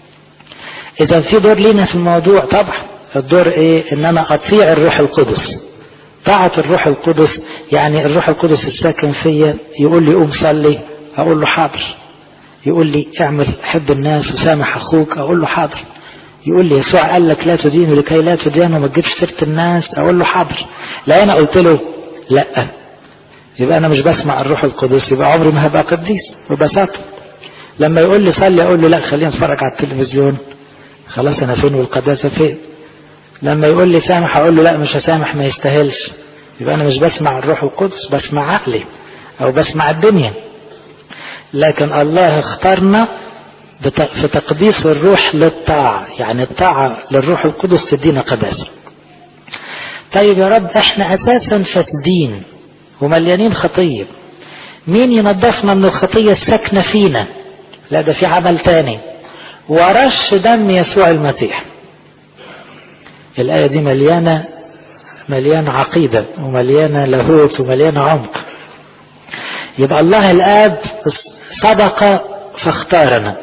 اذا في دور لينا في الموضوع طبعا الدور ايه ان انا اطيع الروح القدس طاعة الروح القدس يعني الروح القدس الساكن فيا يقول لي قوم صلي اقول له حاضر يقول لي اعمل حب الناس وسامح اخوك اقول له حاضر يقول لي يسوع قال لك لا تدين لكي لا تدين وما تجيبش سيره الناس اقول له حاضر لا انا قلت له لا يبقى انا مش بسمع الروح القدس يبقى عمري ما هبقى قديس ببساطه لما يقول لي صلي اقول له لا خلينا نتفرج على التلفزيون خلاص انا فين والقداسه فين لما يقول لي سامح اقول له لا مش هسامح ما يستاهلش يبقى انا مش بسمع الروح القدس بسمع عقلي او بسمع الدنيا لكن الله اختارنا في تقديس الروح للطاعة يعني الطاعة للروح القدس تدينا قداسة طيب يا رب احنا اساسا فاسدين ومليانين خطية مين ينظفنا من الخطية الساكنة فينا لا ده في عمل تاني ورش دم يسوع المسيح الآية دي مليانة مليانة عقيدة ومليانة لاهوت ومليانة عمق يبقى الله الآب سبق فاختارنا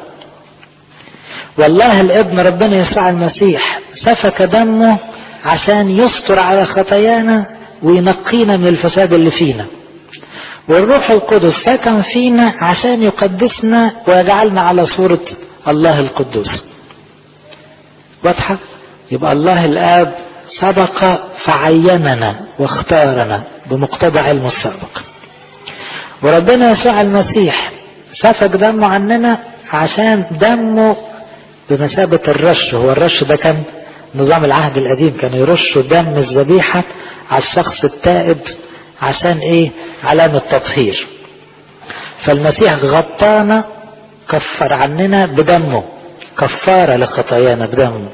والله الابن ربنا يسوع المسيح سفك دمه عشان يستر على خطايانا وينقينا من الفساد اللي فينا والروح القدس سكن فينا عشان يقدسنا ويجعلنا على صورة الله القدوس واضحة يبقى الله الآب سبق فعيننا واختارنا بمقتضى علمه السابق وربنا يسوع المسيح سفك دمه عننا عشان دمه بمثابة الرش هو الرش ده كان نظام العهد القديم كانوا يرشوا دم الذبيحة على الشخص التائب عشان ايه علامة تطهير فالمسيح غطانا كفر عننا بدمه كفارة لخطايانا بدمه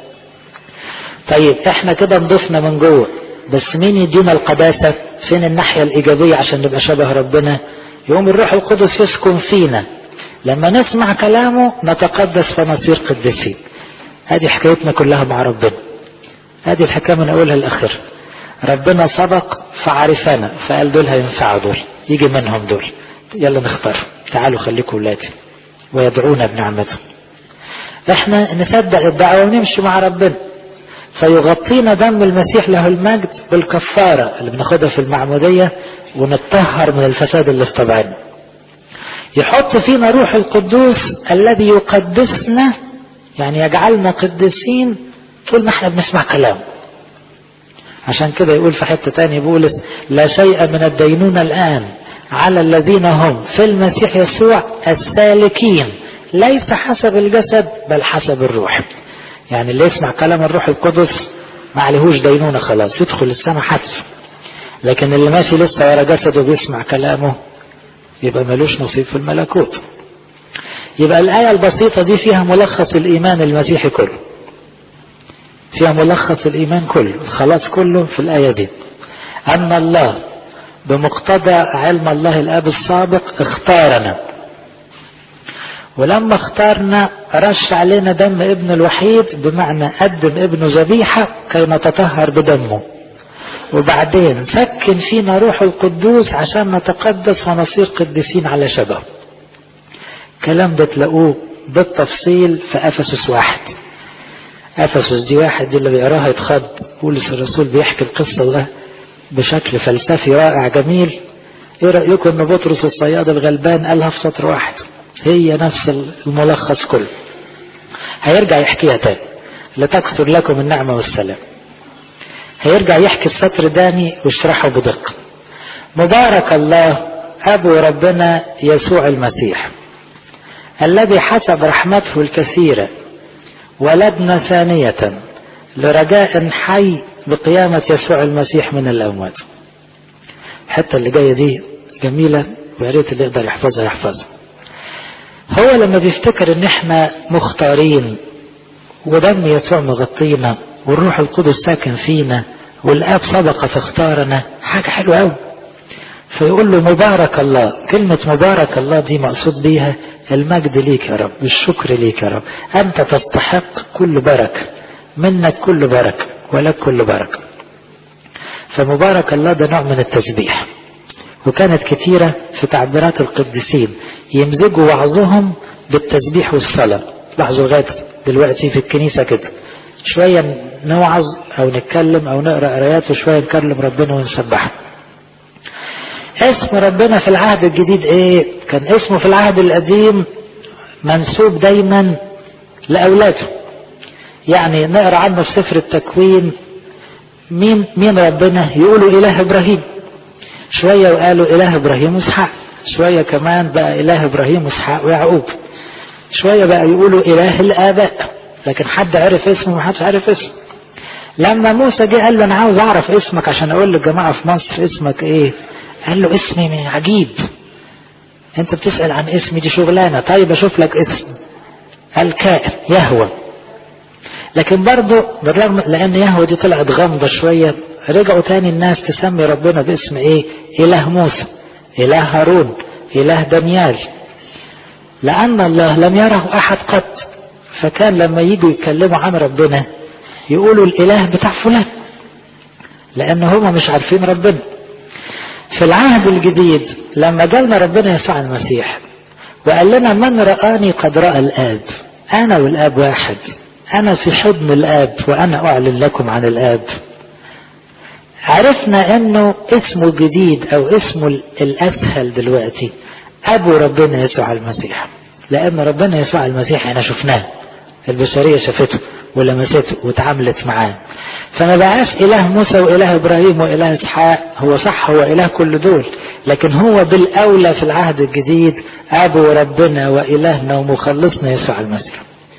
طيب احنا كده نضفنا من جوه بس مين يدينا القداسة فين الناحية الإيجابية عشان نبقى شبه ربنا يوم الروح القدس يسكن فينا لما نسمع كلامه نتقدس فنصير قديسين هذه حكايتنا كلها مع ربنا هذه الحكاية من أولها لآخر ربنا سبق فعرفنا فقال دول هينفعوا دول يجي منهم دول يلا نختار تعالوا خليكم ولادي ويدعونا بنعمته احنا نصدق الدعوة ونمشي مع ربنا فيغطينا دم المسيح له المجد بالكفارة اللي بناخدها في المعمودية ونتطهر من الفساد اللي في طبعنا يحط فينا روح القدوس الذي يقدسنا يعني يجعلنا قديسين طول ما احنا بنسمع كلامه عشان كده يقول في حتة تاني بولس لا شيء من الدينونة الآن على الذين هم في المسيح يسوع السالكين ليس حسب الجسد بل حسب الروح يعني اللي يسمع كلام الروح القدس ما عليهوش دينونة خلاص يدخل السماء حتف لكن اللي ماشي لسه ورا جسده بيسمع كلامه يبقى ملوش نصيب في الملكوت يبقى الآية البسيطة دي فيها ملخص الإيمان المسيحي كله فيها ملخص الإيمان كله الخلاص كله في الآية دي أن الله بمقتضى علم الله الآب السابق اختارنا ولما اختارنا رش علينا دم ابن الوحيد بمعنى قدم ابنه ذبيحة كي نتطهر بدمه وبعدين سكن فينا روح القدوس عشان نتقدس ونصير قديسين على شبه الكلام ده تلاقوه بالتفصيل في افسس واحد افسس دي واحد دي اللي بيقراها يتخض بولس الرسول بيحكي القصه ده بشكل فلسفي رائع جميل ايه رايكم ان بطرس الصياد الغلبان قالها في سطر واحد هي نفس الملخص كله هيرجع يحكيها تاني لتكثر لكم النعمه والسلام هيرجع يحكي السطر داني ويشرحه بدقه مبارك الله ابو ربنا يسوع المسيح الذي حسب رحمته الكثيرة ولدنا ثانية لرجاء حي بقيامة يسوع المسيح من الأموات الحتة اللي جاية دي جميلة ويا ريت اللي يقدر يحفظها يحفظها هو لما بيفتكر ان احنا مختارين ودم يسوع مغطينا والروح القدس ساكن فينا والاب سبق فاختارنا حاجة حلوة قوي فيقول له مبارك الله كلمة مبارك الله دي مقصود بيها المجد ليك يا رب الشكر ليك يا رب أنت تستحق كل بركة منك كل بركة ولك كل بركة فمبارك الله ده نوع من التسبيح وكانت كثيرة في تعبيرات القديسين يمزجوا وعظهم بالتسبيح والصلاة لاحظوا لغاية دلوقتي في الكنيسة كده شوية نوعظ أو نتكلم أو نقرأ قرايات وشوية نكلم ربنا ونسبحه اسم ربنا في العهد الجديد ايه كان اسمه في العهد القديم منسوب دايما لاولاده يعني نقرا عنه في سفر التكوين مين مين ربنا يقولوا اله ابراهيم شويه وقالوا اله ابراهيم واسحاق شويه كمان بقى اله ابراهيم واسحاق ويعقوب شويه بقى يقولوا اله الاباء لكن حد عرف اسمه ومحدش عرف اسمه لما موسى جه قال له انا عاوز اعرف اسمك عشان اقول للجماعه في مصر اسمك ايه قال له اسمي عجيب انت بتسأل عن اسمي دي شغلانة طيب اشوف لك اسم الكائن يهوى لكن برضه بالرغم لان يهوى دي طلعت غامضة شوية رجعوا تاني الناس تسمي ربنا باسم ايه اله موسى اله هارون اله دانيال لان الله لم يره احد قط فكان لما يجوا يتكلموا عن ربنا يقولوا الاله بتاع فلان لان هم مش عارفين ربنا في العهد الجديد لما جالنا ربنا يسوع المسيح وقال لنا من رآني قد رأى الآب أنا والآب واحد أنا في حضن الآب وأنا أعلن لكم عن الآب عرفنا أنه اسمه الجديد أو اسمه الأسهل دلوقتي أبو ربنا يسوع المسيح لأن ربنا يسوع المسيح احنا شفناه البشرية شافته ولمسته وتعاملت معاه فما بقاش إله موسى وإله إبراهيم وإله إسحاق هو صح هو إله كل دول لكن هو بالأولى في العهد الجديد أبو ربنا وإلهنا ومخلصنا يسوع المسيح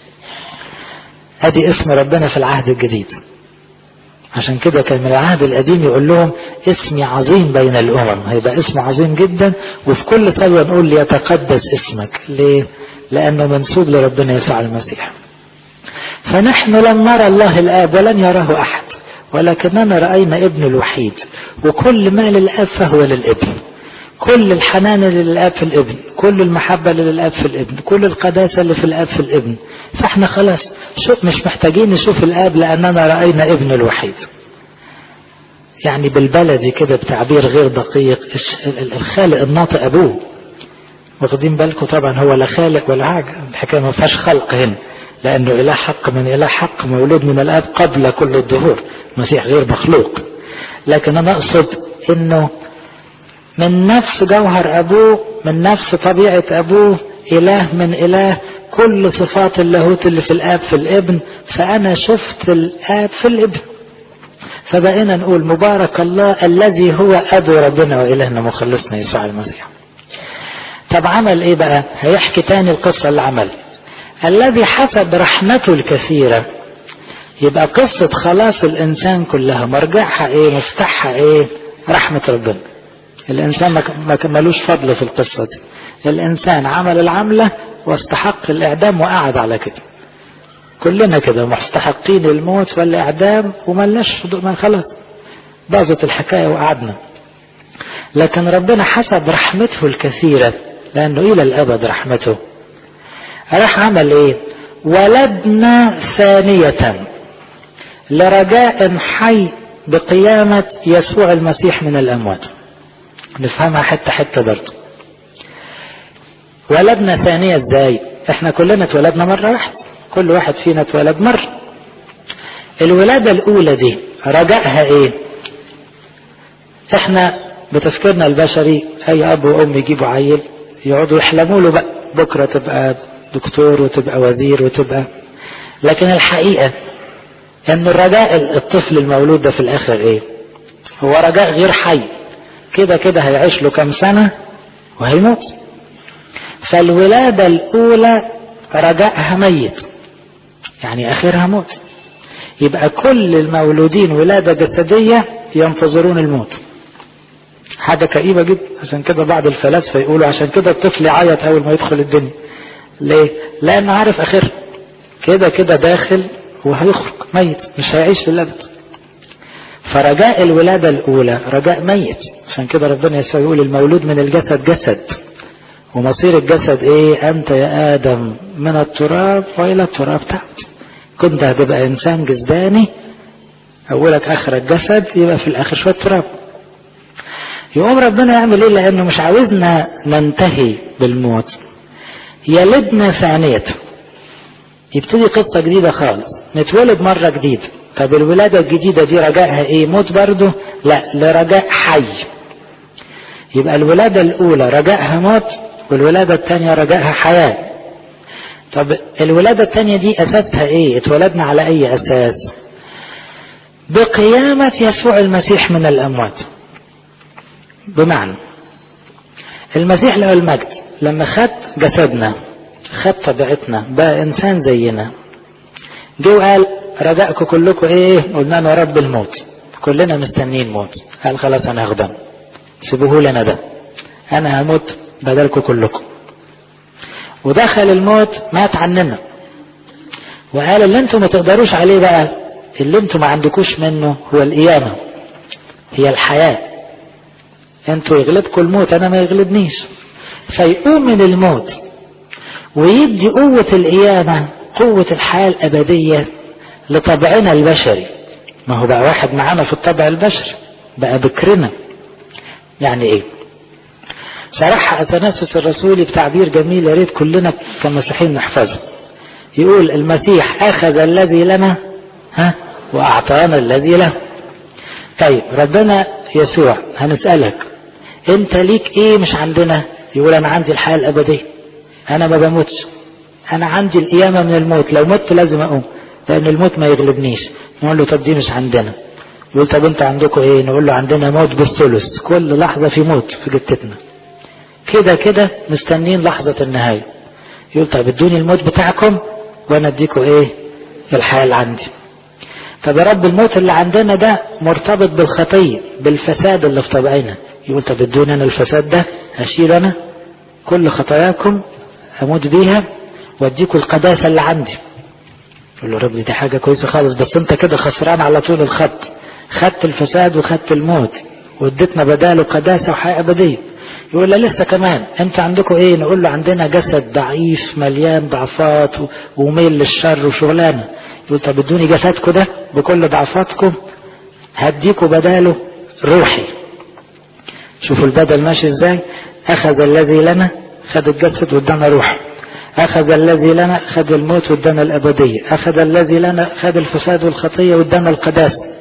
ادي اسم ربنا في العهد الجديد عشان كده كان من العهد القديم يقول لهم اسمي عظيم بين الامم هيبقى اسم عظيم جدا وفي كل صلوه نقول ليتقدس اسمك ليه لانه منسوب لربنا يسوع المسيح فنحن لم نرى الله الاب ولن يراه احد ولكننا راينا ابن الوحيد وكل ما للاب فهو للابن كل الحنان اللي للاب في الابن كل المحبة اللي للاب في الابن كل القداسة اللي في الاب في الابن فاحنا خلاص شوف مش محتاجين نشوف الاب لاننا رأينا ابن الوحيد يعني بالبلدي كده بتعبير غير دقيق الخالق الناطق ابوه واخدين بالكم طبعا هو لا خالق ولا حاجة الحكاية ما فيهاش خلق هنا لانه اله حق من اله حق مولود من الاب قبل كل الظهور المسيح غير مخلوق لكن انا اقصد انه من نفس جوهر أبوه من نفس طبيعة أبوه إله من إله كل صفات اللاهوت اللي في الآب في الابن فأنا شفت الآب في الابن فبقينا نقول مبارك الله الذي هو أبو ربنا وإلهنا مخلصنا يسوع المسيح طب عمل ايه بقى هيحكي تاني القصة اللي عمل الذي حسب رحمته الكثيرة يبقى قصة خلاص الإنسان كلها مرجعها إيه مفتاحها إيه رحمة ربنا الإنسان ما ملوش فضل في القصة دي الإنسان عمل العملة واستحق الإعدام وقعد على كده كلنا كده مستحقين الموت والإعدام وملناش ما خلاص باظت الحكاية وقعدنا لكن ربنا حسب رحمته الكثيرة لأنه إلى الأبد رحمته راح عمل إيه ولدنا ثانية لرجاء حي بقيامة يسوع المسيح من الأموات نفهمها حتة حتة برضه ولدنا ثانية ازاي احنا كلنا اتولدنا مرة واحدة كل واحد فينا اتولد مرة الولادة الأولى دي رجائها ايه احنا بتفكيرنا البشري اي اب وام يجيبوا عيل يقعدوا يحلموا له بقى بكرة تبقى دكتور وتبقى وزير وتبقى لكن الحقيقة ان الرجاء الطفل المولود ده في الاخر ايه هو رجاء غير حي كده كده هيعيش له كام سنة وهيموت فالولادة الأولى رجائها ميت يعني آخرها موت يبقى كل المولودين ولادة جسدية ينتظرون الموت حاجة كئيبة جدا عشان كده بعض الفلاسفة يقولوا عشان كده الطفل يعيط أول ما يدخل الدنيا ليه؟ لأنه عارف آخرها كده كده داخل وهيخرج ميت مش هيعيش للأبد فرجاء الولادة الأولى رجاء ميت عشان كده ربنا يسوع يقول المولود من الجسد جسد ومصير الجسد ايه انت يا ادم من التراب والى التراب تعود كنت هتبقى انسان جسداني اولك اخرك جسد يبقى في الاخر شويه تراب يقوم ربنا يعمل ايه لانه مش عاوزنا ننتهي بالموت يلدنا ثانية يبتدي قصة جديدة خالص نتولد مرة جديدة طب الولادة الجديدة دي رجائها ايه موت برضه لا لرجاء حي يبقى الولادة الأولى رجائها موت والولادة الثانية رجائها حياة طب الولادة الثانية دي أساسها إيه؟ اتولدنا على أي أساس؟ بقيامة يسوع المسيح من الأموات بمعنى المسيح له المجد لما خد جسدنا خد طبيعتنا بقى إنسان زينا جه وقال رجائكم كلكم إيه؟ قلنا له رب الموت كلنا مستنيين موت قال خلاص أنا هاخدها سيبوه لنا ده أنا هموت بدلكم كلكم ودخل الموت مات عننا وقال اللي انتم ما تقدروش عليه بقى اللي انتم ما عندكوش منه هو القيامة هي الحياة انتوا يغلبكم الموت انا ما يغلبنيش فيقوم من الموت ويدي قوة القيامة قوة الحياة الأبدية لطبعنا البشري ما هو بقى واحد معانا في الطبع البشري بقى بكرنا يعني ايه شرحها اثناسس الرسولي بتعبير جميل يا ريت كلنا كمسيحيين نحفظه يقول المسيح اخذ الذي لنا ها واعطانا الذي له طيب ربنا يسوع هنسالك انت ليك ايه مش عندنا يقول انا عندي الحياه الابديه انا ما بموتش انا عندي القيامه من الموت لو مت لازم اقوم لان الموت ما يغلبنيش نقول له طب دي مش عندنا يقول طب انت عندكم ايه نقول له عندنا موت بالثلث كل لحظه في موت في جتتنا كده كده مستنين لحظة النهاية يقول طب ادوني الموت بتاعكم وانا اديكم ايه الحياة اللي عندي طب يا رب الموت اللي عندنا ده مرتبط بالخطية بالفساد اللي في طبعنا يقول طب ادوني انا الفساد ده اشيل انا كل خطاياكم اموت بيها واديكم القداسة اللي عندي يقول له رب دي حاجة كويسة خالص بس انت كده خسران على طول الخط خدت الفساد وخدت الموت واديتنا بداله قداسة وحياة أبدية يقول له لسه كمان انت عندكم ايه نقول له عندنا جسد ضعيف مليان ضعفات وميل للشر وشغلانه يقول طب ادوني جسدكم ده بكل ضعفاتكم هديكم بداله روحي شوفوا البدل ماشي ازاي اخذ الذي لنا خد الجسد وادانا روح اخذ الذي لنا خد الموت وادانا الابديه اخذ الذي لنا خد الفساد والخطيه وادانا القداسه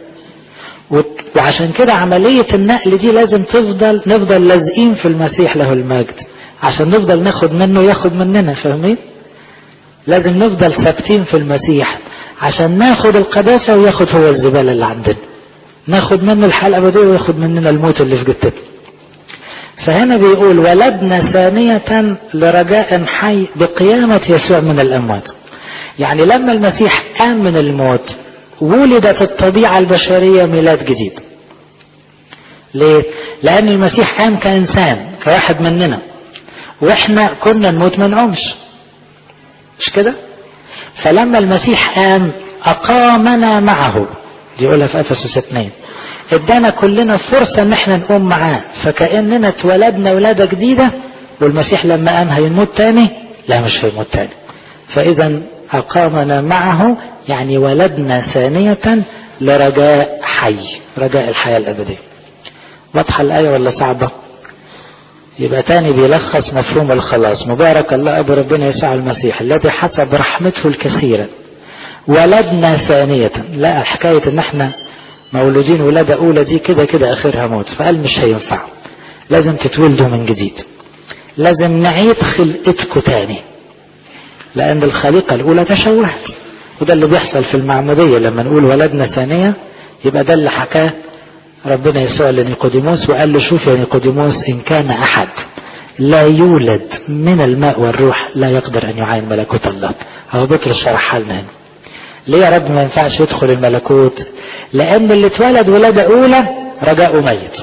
وعشان كده عملية النقل دي لازم تفضل نفضل لازقين في المسيح له المجد عشان نفضل ناخد منه ياخد مننا فاهمين لازم نفضل ثابتين في المسيح عشان ناخد القداسة وياخد هو الزبالة اللي عندنا ناخد منه الحياة الأبدية وياخد مننا الموت اللي في جتتنا فهنا بيقول ولدنا ثانية لرجاء حي بقيامة يسوع من الأموات يعني لما المسيح قام من الموت ولدت الطبيعة البشرية ميلاد جديد ليه؟ لأن المسيح قام كإنسان كواحد مننا وإحنا كنا نموت ما نقومش مش كده؟ فلما المسيح قام أقامنا معه دي يقولها في أفسس 2 ادانا كلنا فرصة ان احنا نقوم معاه فكأننا اتولدنا ولادة جديدة والمسيح لما قام هيموت تاني لا مش هيموت تاني فاذا اقامنا معه يعني ولدنا ثانية لرجاء حي رجاء الحياة الابدية واضحة الآية ولا صعبة يبقى تاني بيلخص مفهوم الخلاص مبارك الله أبو ربنا يسوع المسيح الذي حسب رحمته الكثيرة ولدنا ثانية لا حكاية ان احنا مولودين ولادة أولى دي كده كده آخرها موت فقال مش هينفع لازم تتولدوا من جديد لازم نعيد خلقتكم تاني لأن الخليقة الأولى تشوهت وده اللي بيحصل في المعمودية لما نقول ولدنا ثانية يبقى ده اللي حكاه ربنا يسوع لنيقوديموس وقال له شوف يا نيقوديموس إن كان أحد لا يولد من الماء والروح لا يقدر أن يعاين ملكوت الله هو بطرس شرحها لنا هنا ليه يا رب ما ينفعش يدخل الملكوت لان اللي اتولد ولادة اولى رجاءه ميت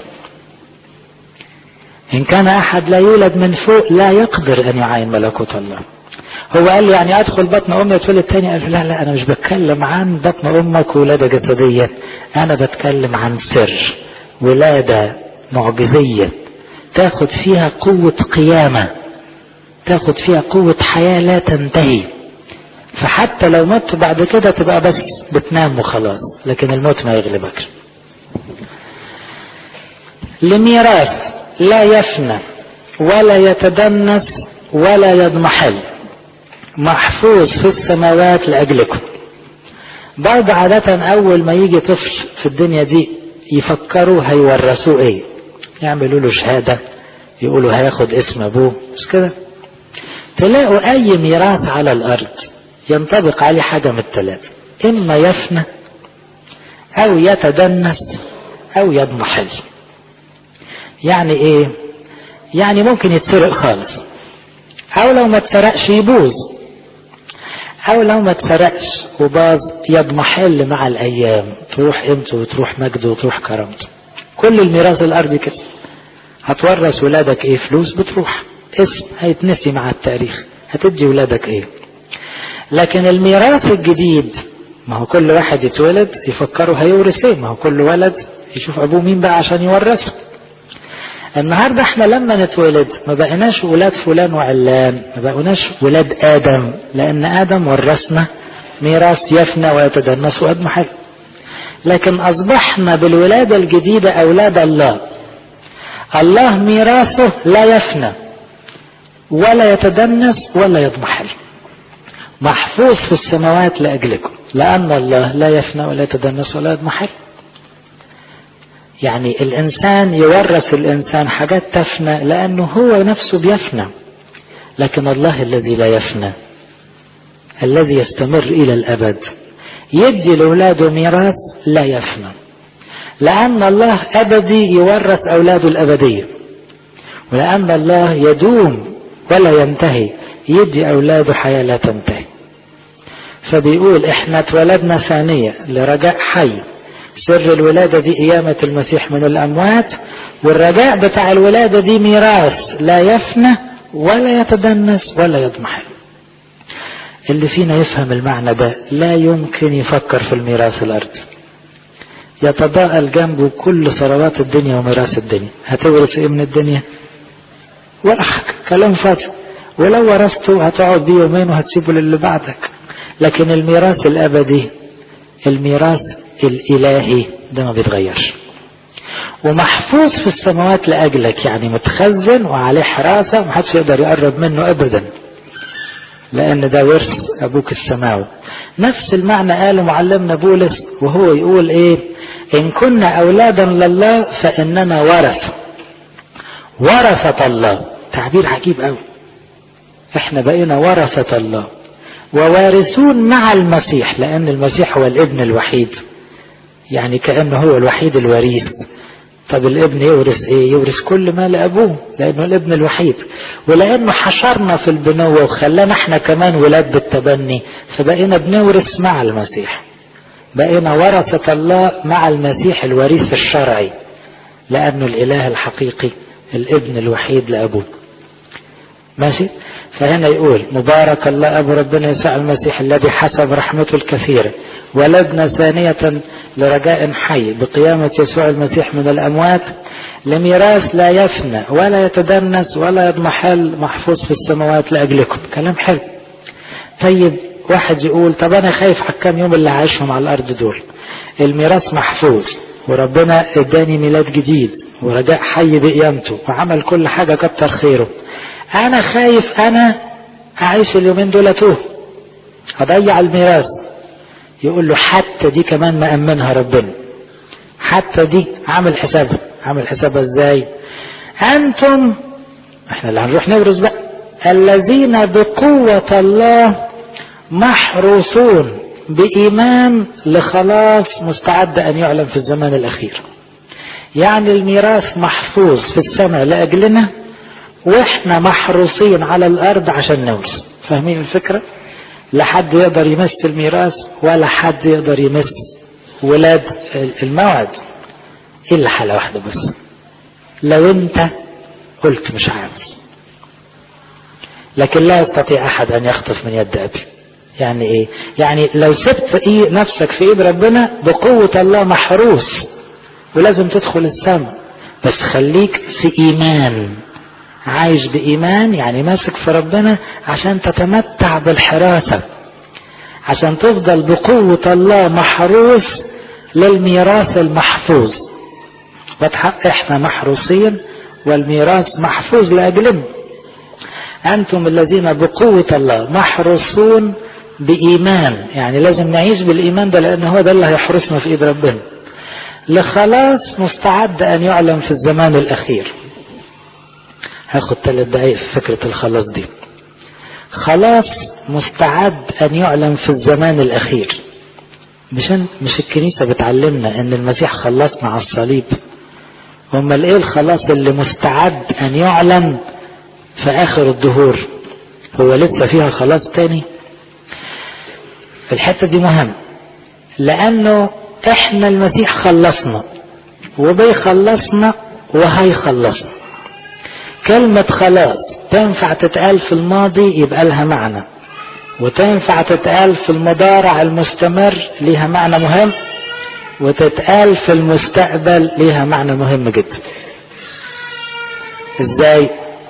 ان كان احد لا يولد من فوق لا يقدر ان يعاين ملكوت الله هو قال لي يعني ادخل بطن امي واتولد تاني قال لا لا انا مش بتكلم عن بطن امك ولادة جسدية انا بتكلم عن سر ولادة معجزية تاخد فيها قوة قيامة تاخد فيها قوة حياة لا تنتهي فحتى لو مت بعد كده تبقى بس بتنام وخلاص لكن الموت ما يغلبكش لميراث لا يفنى ولا يتدنس ولا يضمحل محفوظ في السماوات لأجلكم برضه عادة أول ما يجي طفل في الدنيا دي يفكروا هيورثوه إيه يعملوا له شهادة يقولوا هياخد اسم أبوه مش كده تلاقوا أي ميراث على الأرض ينطبق عليه حاجة من الثلاثة إما يفنى أو يتدنس أو يضمحل يعني إيه؟ يعني ممكن يتسرق خالص أو لو ما اتسرقش يبوظ أو لو ما اتسرقش وباظ يضمحل مع الأيام تروح قيمته وتروح مجده وتروح كرامته كل الميراث الأرضي كده هتورث ولادك إيه فلوس بتروح اسم هيتنسي مع التاريخ هتدي ولادك إيه لكن الميراث الجديد ما هو كل واحد يتولد يفكروا هيورث ايه ما هو كل ولد يشوف ابوه مين بقى عشان يورثه النهارده احنا لما نتولد ما بقيناش ولاد فلان وعلان ما بقيناش ولاد ادم لان ادم ورثنا ميراث يفنى ويتدنس ويضمحل لكن اصبحنا بالولاده الجديده اولاد الله الله ميراثه لا يفنى ولا يتدنس ولا يضمحل محفوظ في السماوات لأجلكم لأن الله لا يفنى ولا يتدنس ولا يضمحل يعني الإنسان يورث الإنسان حاجات تفنى لأنه هو نفسه بيفنى لكن الله الذي لا يفنى الذي يستمر إلى الأبد يدي لأولاده ميراث لا يفنى لأن الله أبدي يورث أولاده الأبدية ولأن الله يدوم ولا ينتهي يدي أولاده حياة لا تنتهي فبيقول احنا اتولدنا ثانية لرجاء حي سر الولادة دي قيامة المسيح من الأموات والرجاء بتاع الولادة دي ميراث لا يفنى ولا يتدنس ولا يضمحل اللي فينا يفهم المعنى ده لا يمكن يفكر في الميراث الأرضي يتضاءل جنبه كل ثروات الدنيا وميراث الدنيا هتورث ايه من الدنيا ولا حاجة كلام فاضي ولو ورثته هتقعد بيه يومين وهتسيبه للي بعدك لكن الميراث الأبدي الميراث الإلهي ده ما بيتغيرش ومحفوظ في السماوات لأجلك يعني متخزن وعليه حراسة محدش يقدر يقرب منه أبدا لأن ده ورث أبوك السماوي نفس المعنى قاله معلمنا بولس وهو يقول إيه إن كنا أولادا لله فإننا ورثة ورثة الله تعبير عجيب قوي احنا بقينا ورثة الله ووارثون مع المسيح لأن المسيح هو الابن الوحيد يعني كأنه هو الوحيد الوريث طب الابن يورث ايه يورث كل ما لأبوه لأنه الابن الوحيد ولأنه حشرنا في البنوة وخلانا احنا كمان ولاد بالتبني فبقينا بنورث مع المسيح بقينا ورثة الله مع المسيح الوريث الشرعي لأنه الإله الحقيقي الابن الوحيد لأبوه ماشي فهنا يقول مبارك الله أبو ربنا يسوع المسيح الذي حسب رحمته الكثيرة ولدنا ثانية لرجاء حي بقيامة يسوع المسيح من الأموات لميراث لا يفنى ولا يتدنس ولا يضمحل محفوظ في السماوات لأجلكم كلام حلو طيب واحد يقول طب أنا خايف على الكام يوم اللي عايشهم على الأرض دول الميراث محفوظ وربنا اداني ميلاد جديد ورجاء حي بقيامته وعمل كل حاجة كتر خيره انا خايف انا اعيش اليومين دول اتوه هضيع الميراث يقول له حتى دي كمان مأمنها ربنا حتى دي عامل حسابها عامل حسابها ازاي انتم احنا اللي هنروح نورث بقى الذين بقوة الله محروسون بإيمان لخلاص مستعد أن يعلن في الزمان الأخير يعني الميراث محفوظ في السماء لأجلنا واحنا محروسين على الارض عشان نورث فاهمين الفكره لا حد يقدر يمس الميراث ولا حد يقدر يمس ولاد الموعد الا حاله واحده بس لو انت قلت مش عاوز لكن لا يستطيع احد ان يخطف من يد ابي يعني ايه يعني لو سبت إيه نفسك في ايد ربنا بقوه الله محروس ولازم تدخل السماء بس خليك في ايمان عايش بإيمان يعني ماسك في ربنا عشان تتمتع بالحراسة عشان تفضل بقوة الله محروس للميراث المحفوظ واضحة احنا محروسين والميراث محفوظ لأجلنا أنتم الذين بقوة الله محروسون بإيمان يعني لازم نعيش بالإيمان ده لأن هو ده اللي هيحرسنا في إيد ربنا لخلاص مستعد أن يعلم في الزمان الأخير هاخد ثلاث دقايق في فكرة الخلاص دي خلاص مستعد أن يعلم في الزمان الأخير مش مش الكنيسة بتعلمنا أن المسيح خلصنا على الصليب أمال إيه الخلاص اللي مستعد أن يعلن في آخر الدهور هو لسه فيها خلاص تاني الحتة دي مهم لأنه إحنا المسيح خلصنا وبيخلصنا وهيخلصنا كلمة خلاص تنفع تتقال في الماضي يبقى لها معنى وتنفع تتقال في المضارع المستمر ليها معنى مهم وتتقال في المستقبل ليها معنى مهم جدا ازاي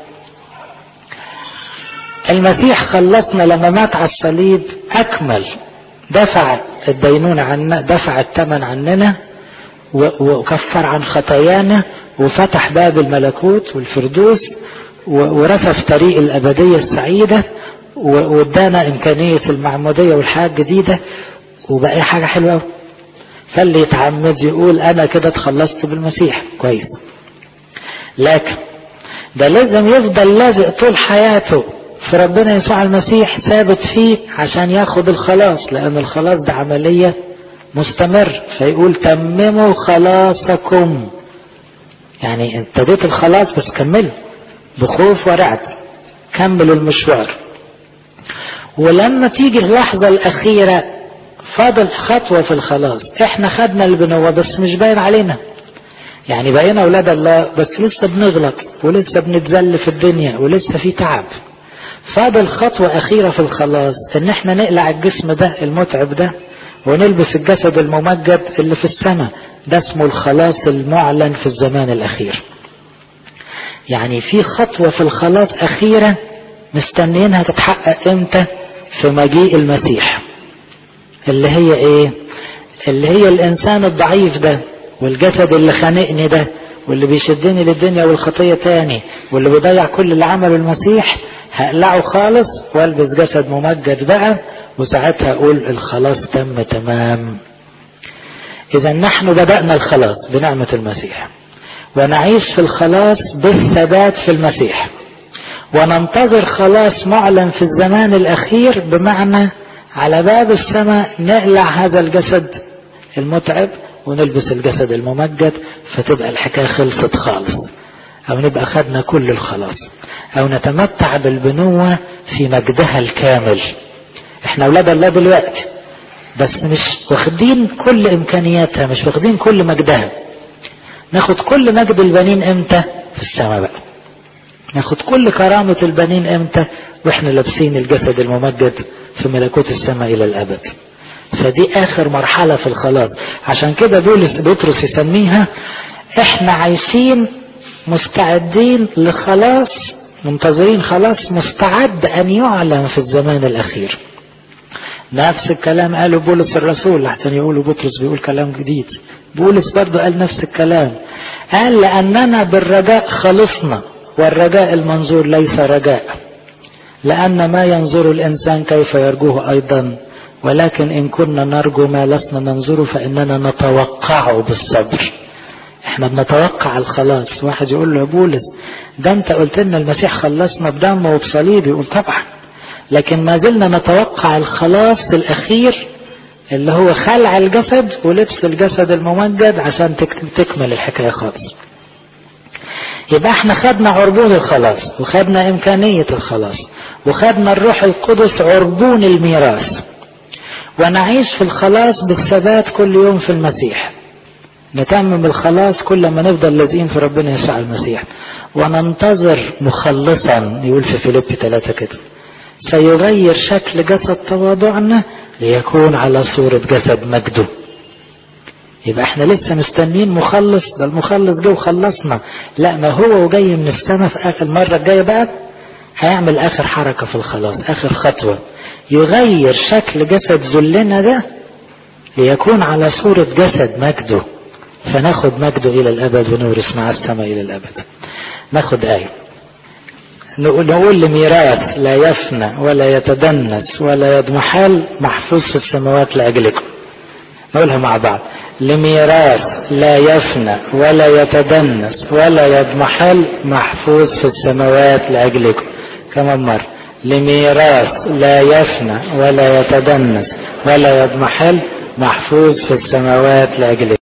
المسيح خلصنا لما مات على الصليب اكمل دفع الدينونة عنا دفع الثمن عننا وكفر عن خطايانا وفتح باب الملكوت والفردوس ورسف طريق الأبدية السعيدة وادانا إمكانية المعمودية والحياة الجديدة وبقى حاجة حلوة أوي فاللي يتعمد يقول أنا كده اتخلصت بالمسيح كويس لكن ده لازم يفضل لازق طول حياته في ربنا يسوع المسيح ثابت فيه عشان ياخد الخلاص لأن الخلاص ده عملية مستمر فيقول تمموا خلاصكم يعني ابتديت الخلاص بس كملوا بخوف ورعب كملوا المشوار ولما تيجي اللحظة الأخيرة فاضل خطوة في الخلاص احنا خدنا البنوة بس مش باين علينا يعني بقينا أولاد الله بس لسه بنغلط ولسه بنتذل في الدنيا ولسه في تعب فاضل خطوة أخيرة في الخلاص إن احنا نقلع الجسم ده المتعب ده ونلبس الجسد الممجد اللي في السماء ده اسمه الخلاص المعلن في الزمان الأخير يعني في خطوة في الخلاص أخيرة مستنيينها تتحقق امتى في مجيء المسيح اللي هي ايه اللي هي الانسان الضعيف ده والجسد اللي خانقني ده واللي بيشدني للدنيا والخطية تاني واللي بيضيع كل اللي عمله المسيح هقلعه خالص والبس جسد ممجد بقى وساعتها اقول الخلاص تم تمام اذا نحن بدأنا الخلاص بنعمة المسيح ونعيش في الخلاص بالثبات في المسيح وننتظر خلاص معلن في الزمان الأخير بمعنى على باب السماء نقلع هذا الجسد المتعب ونلبس الجسد الممجد فتبقى الحكاية خلصت خالص أو نبقى خدنا كل الخلاص أو نتمتع بالبنوة في مجدها الكامل احنا أولاد الله دلوقتي بس مش واخدين كل إمكانياتها مش واخدين كل مجدها ناخد كل مجد البنين امتى في السماء بقى ناخد كل كرامة البنين امتى واحنا لابسين الجسد الممجد في ملكوت السماء الى الابد فدي اخر مرحلة في الخلاص عشان كده بولس بطرس يسميها احنا عايشين مستعدين لخلاص منتظرين خلاص مستعد ان يعلن في الزمان الاخير نفس الكلام قاله بولس الرسول احسن يقولوا بطرس بيقول كلام جديد بولس برضه قال نفس الكلام قال لاننا بالرجاء خلصنا والرجاء المنظور ليس رجاء لأن ما ينظر الإنسان كيف يرجوه أيضا ولكن إن كنا نرجو ما لسنا ننظره فإننا نتوقعه بالصبر احنا بنتوقع الخلاص واحد يقول له يا بولس ده انت قلت لنا المسيح خلصنا بدمه وبصليبه يقول طبعا لكن ما زلنا نتوقع الخلاص الأخير اللي هو خلع الجسد ولبس الجسد الممجد عشان تكمل الحكاية خالص يبقى احنا خدنا عربون الخلاص وخدنا امكانية الخلاص وخدنا الروح القدس عربون الميراث ونعيش في الخلاص بالثبات كل يوم في المسيح نتمم الخلاص كل ما نفضل لازقين في ربنا يسوع المسيح وننتظر مخلصا يقول في فيليب ثلاثة كده سيغير شكل جسد تواضعنا ليكون على صورة جسد مجده يبقى احنا لسه مستنيين مخلص ده المخلص جه وخلصنا لا ما هو وجاي من السماء في اخر المره الجايه بقى هيعمل اخر حركه في الخلاص اخر خطوه يغير شكل جسد ذلنا ده ليكون على صوره جسد مجده فناخد مجده الى الابد ونورث مع السماء الى الابد ناخد ايه نقول, نقول لميراث لا يفنى ولا يتدنس ولا يضمحل محفوظ في السماوات لاجلكم نقولها مع بعض لميراث لا يفنى ولا يتدنس ولا يضمحل محفوظ في السماوات لأجلكم كمان مرة لميراث لا يفنى ولا يتدنس ولا يضمحل محفوظ في السماوات لأجلكم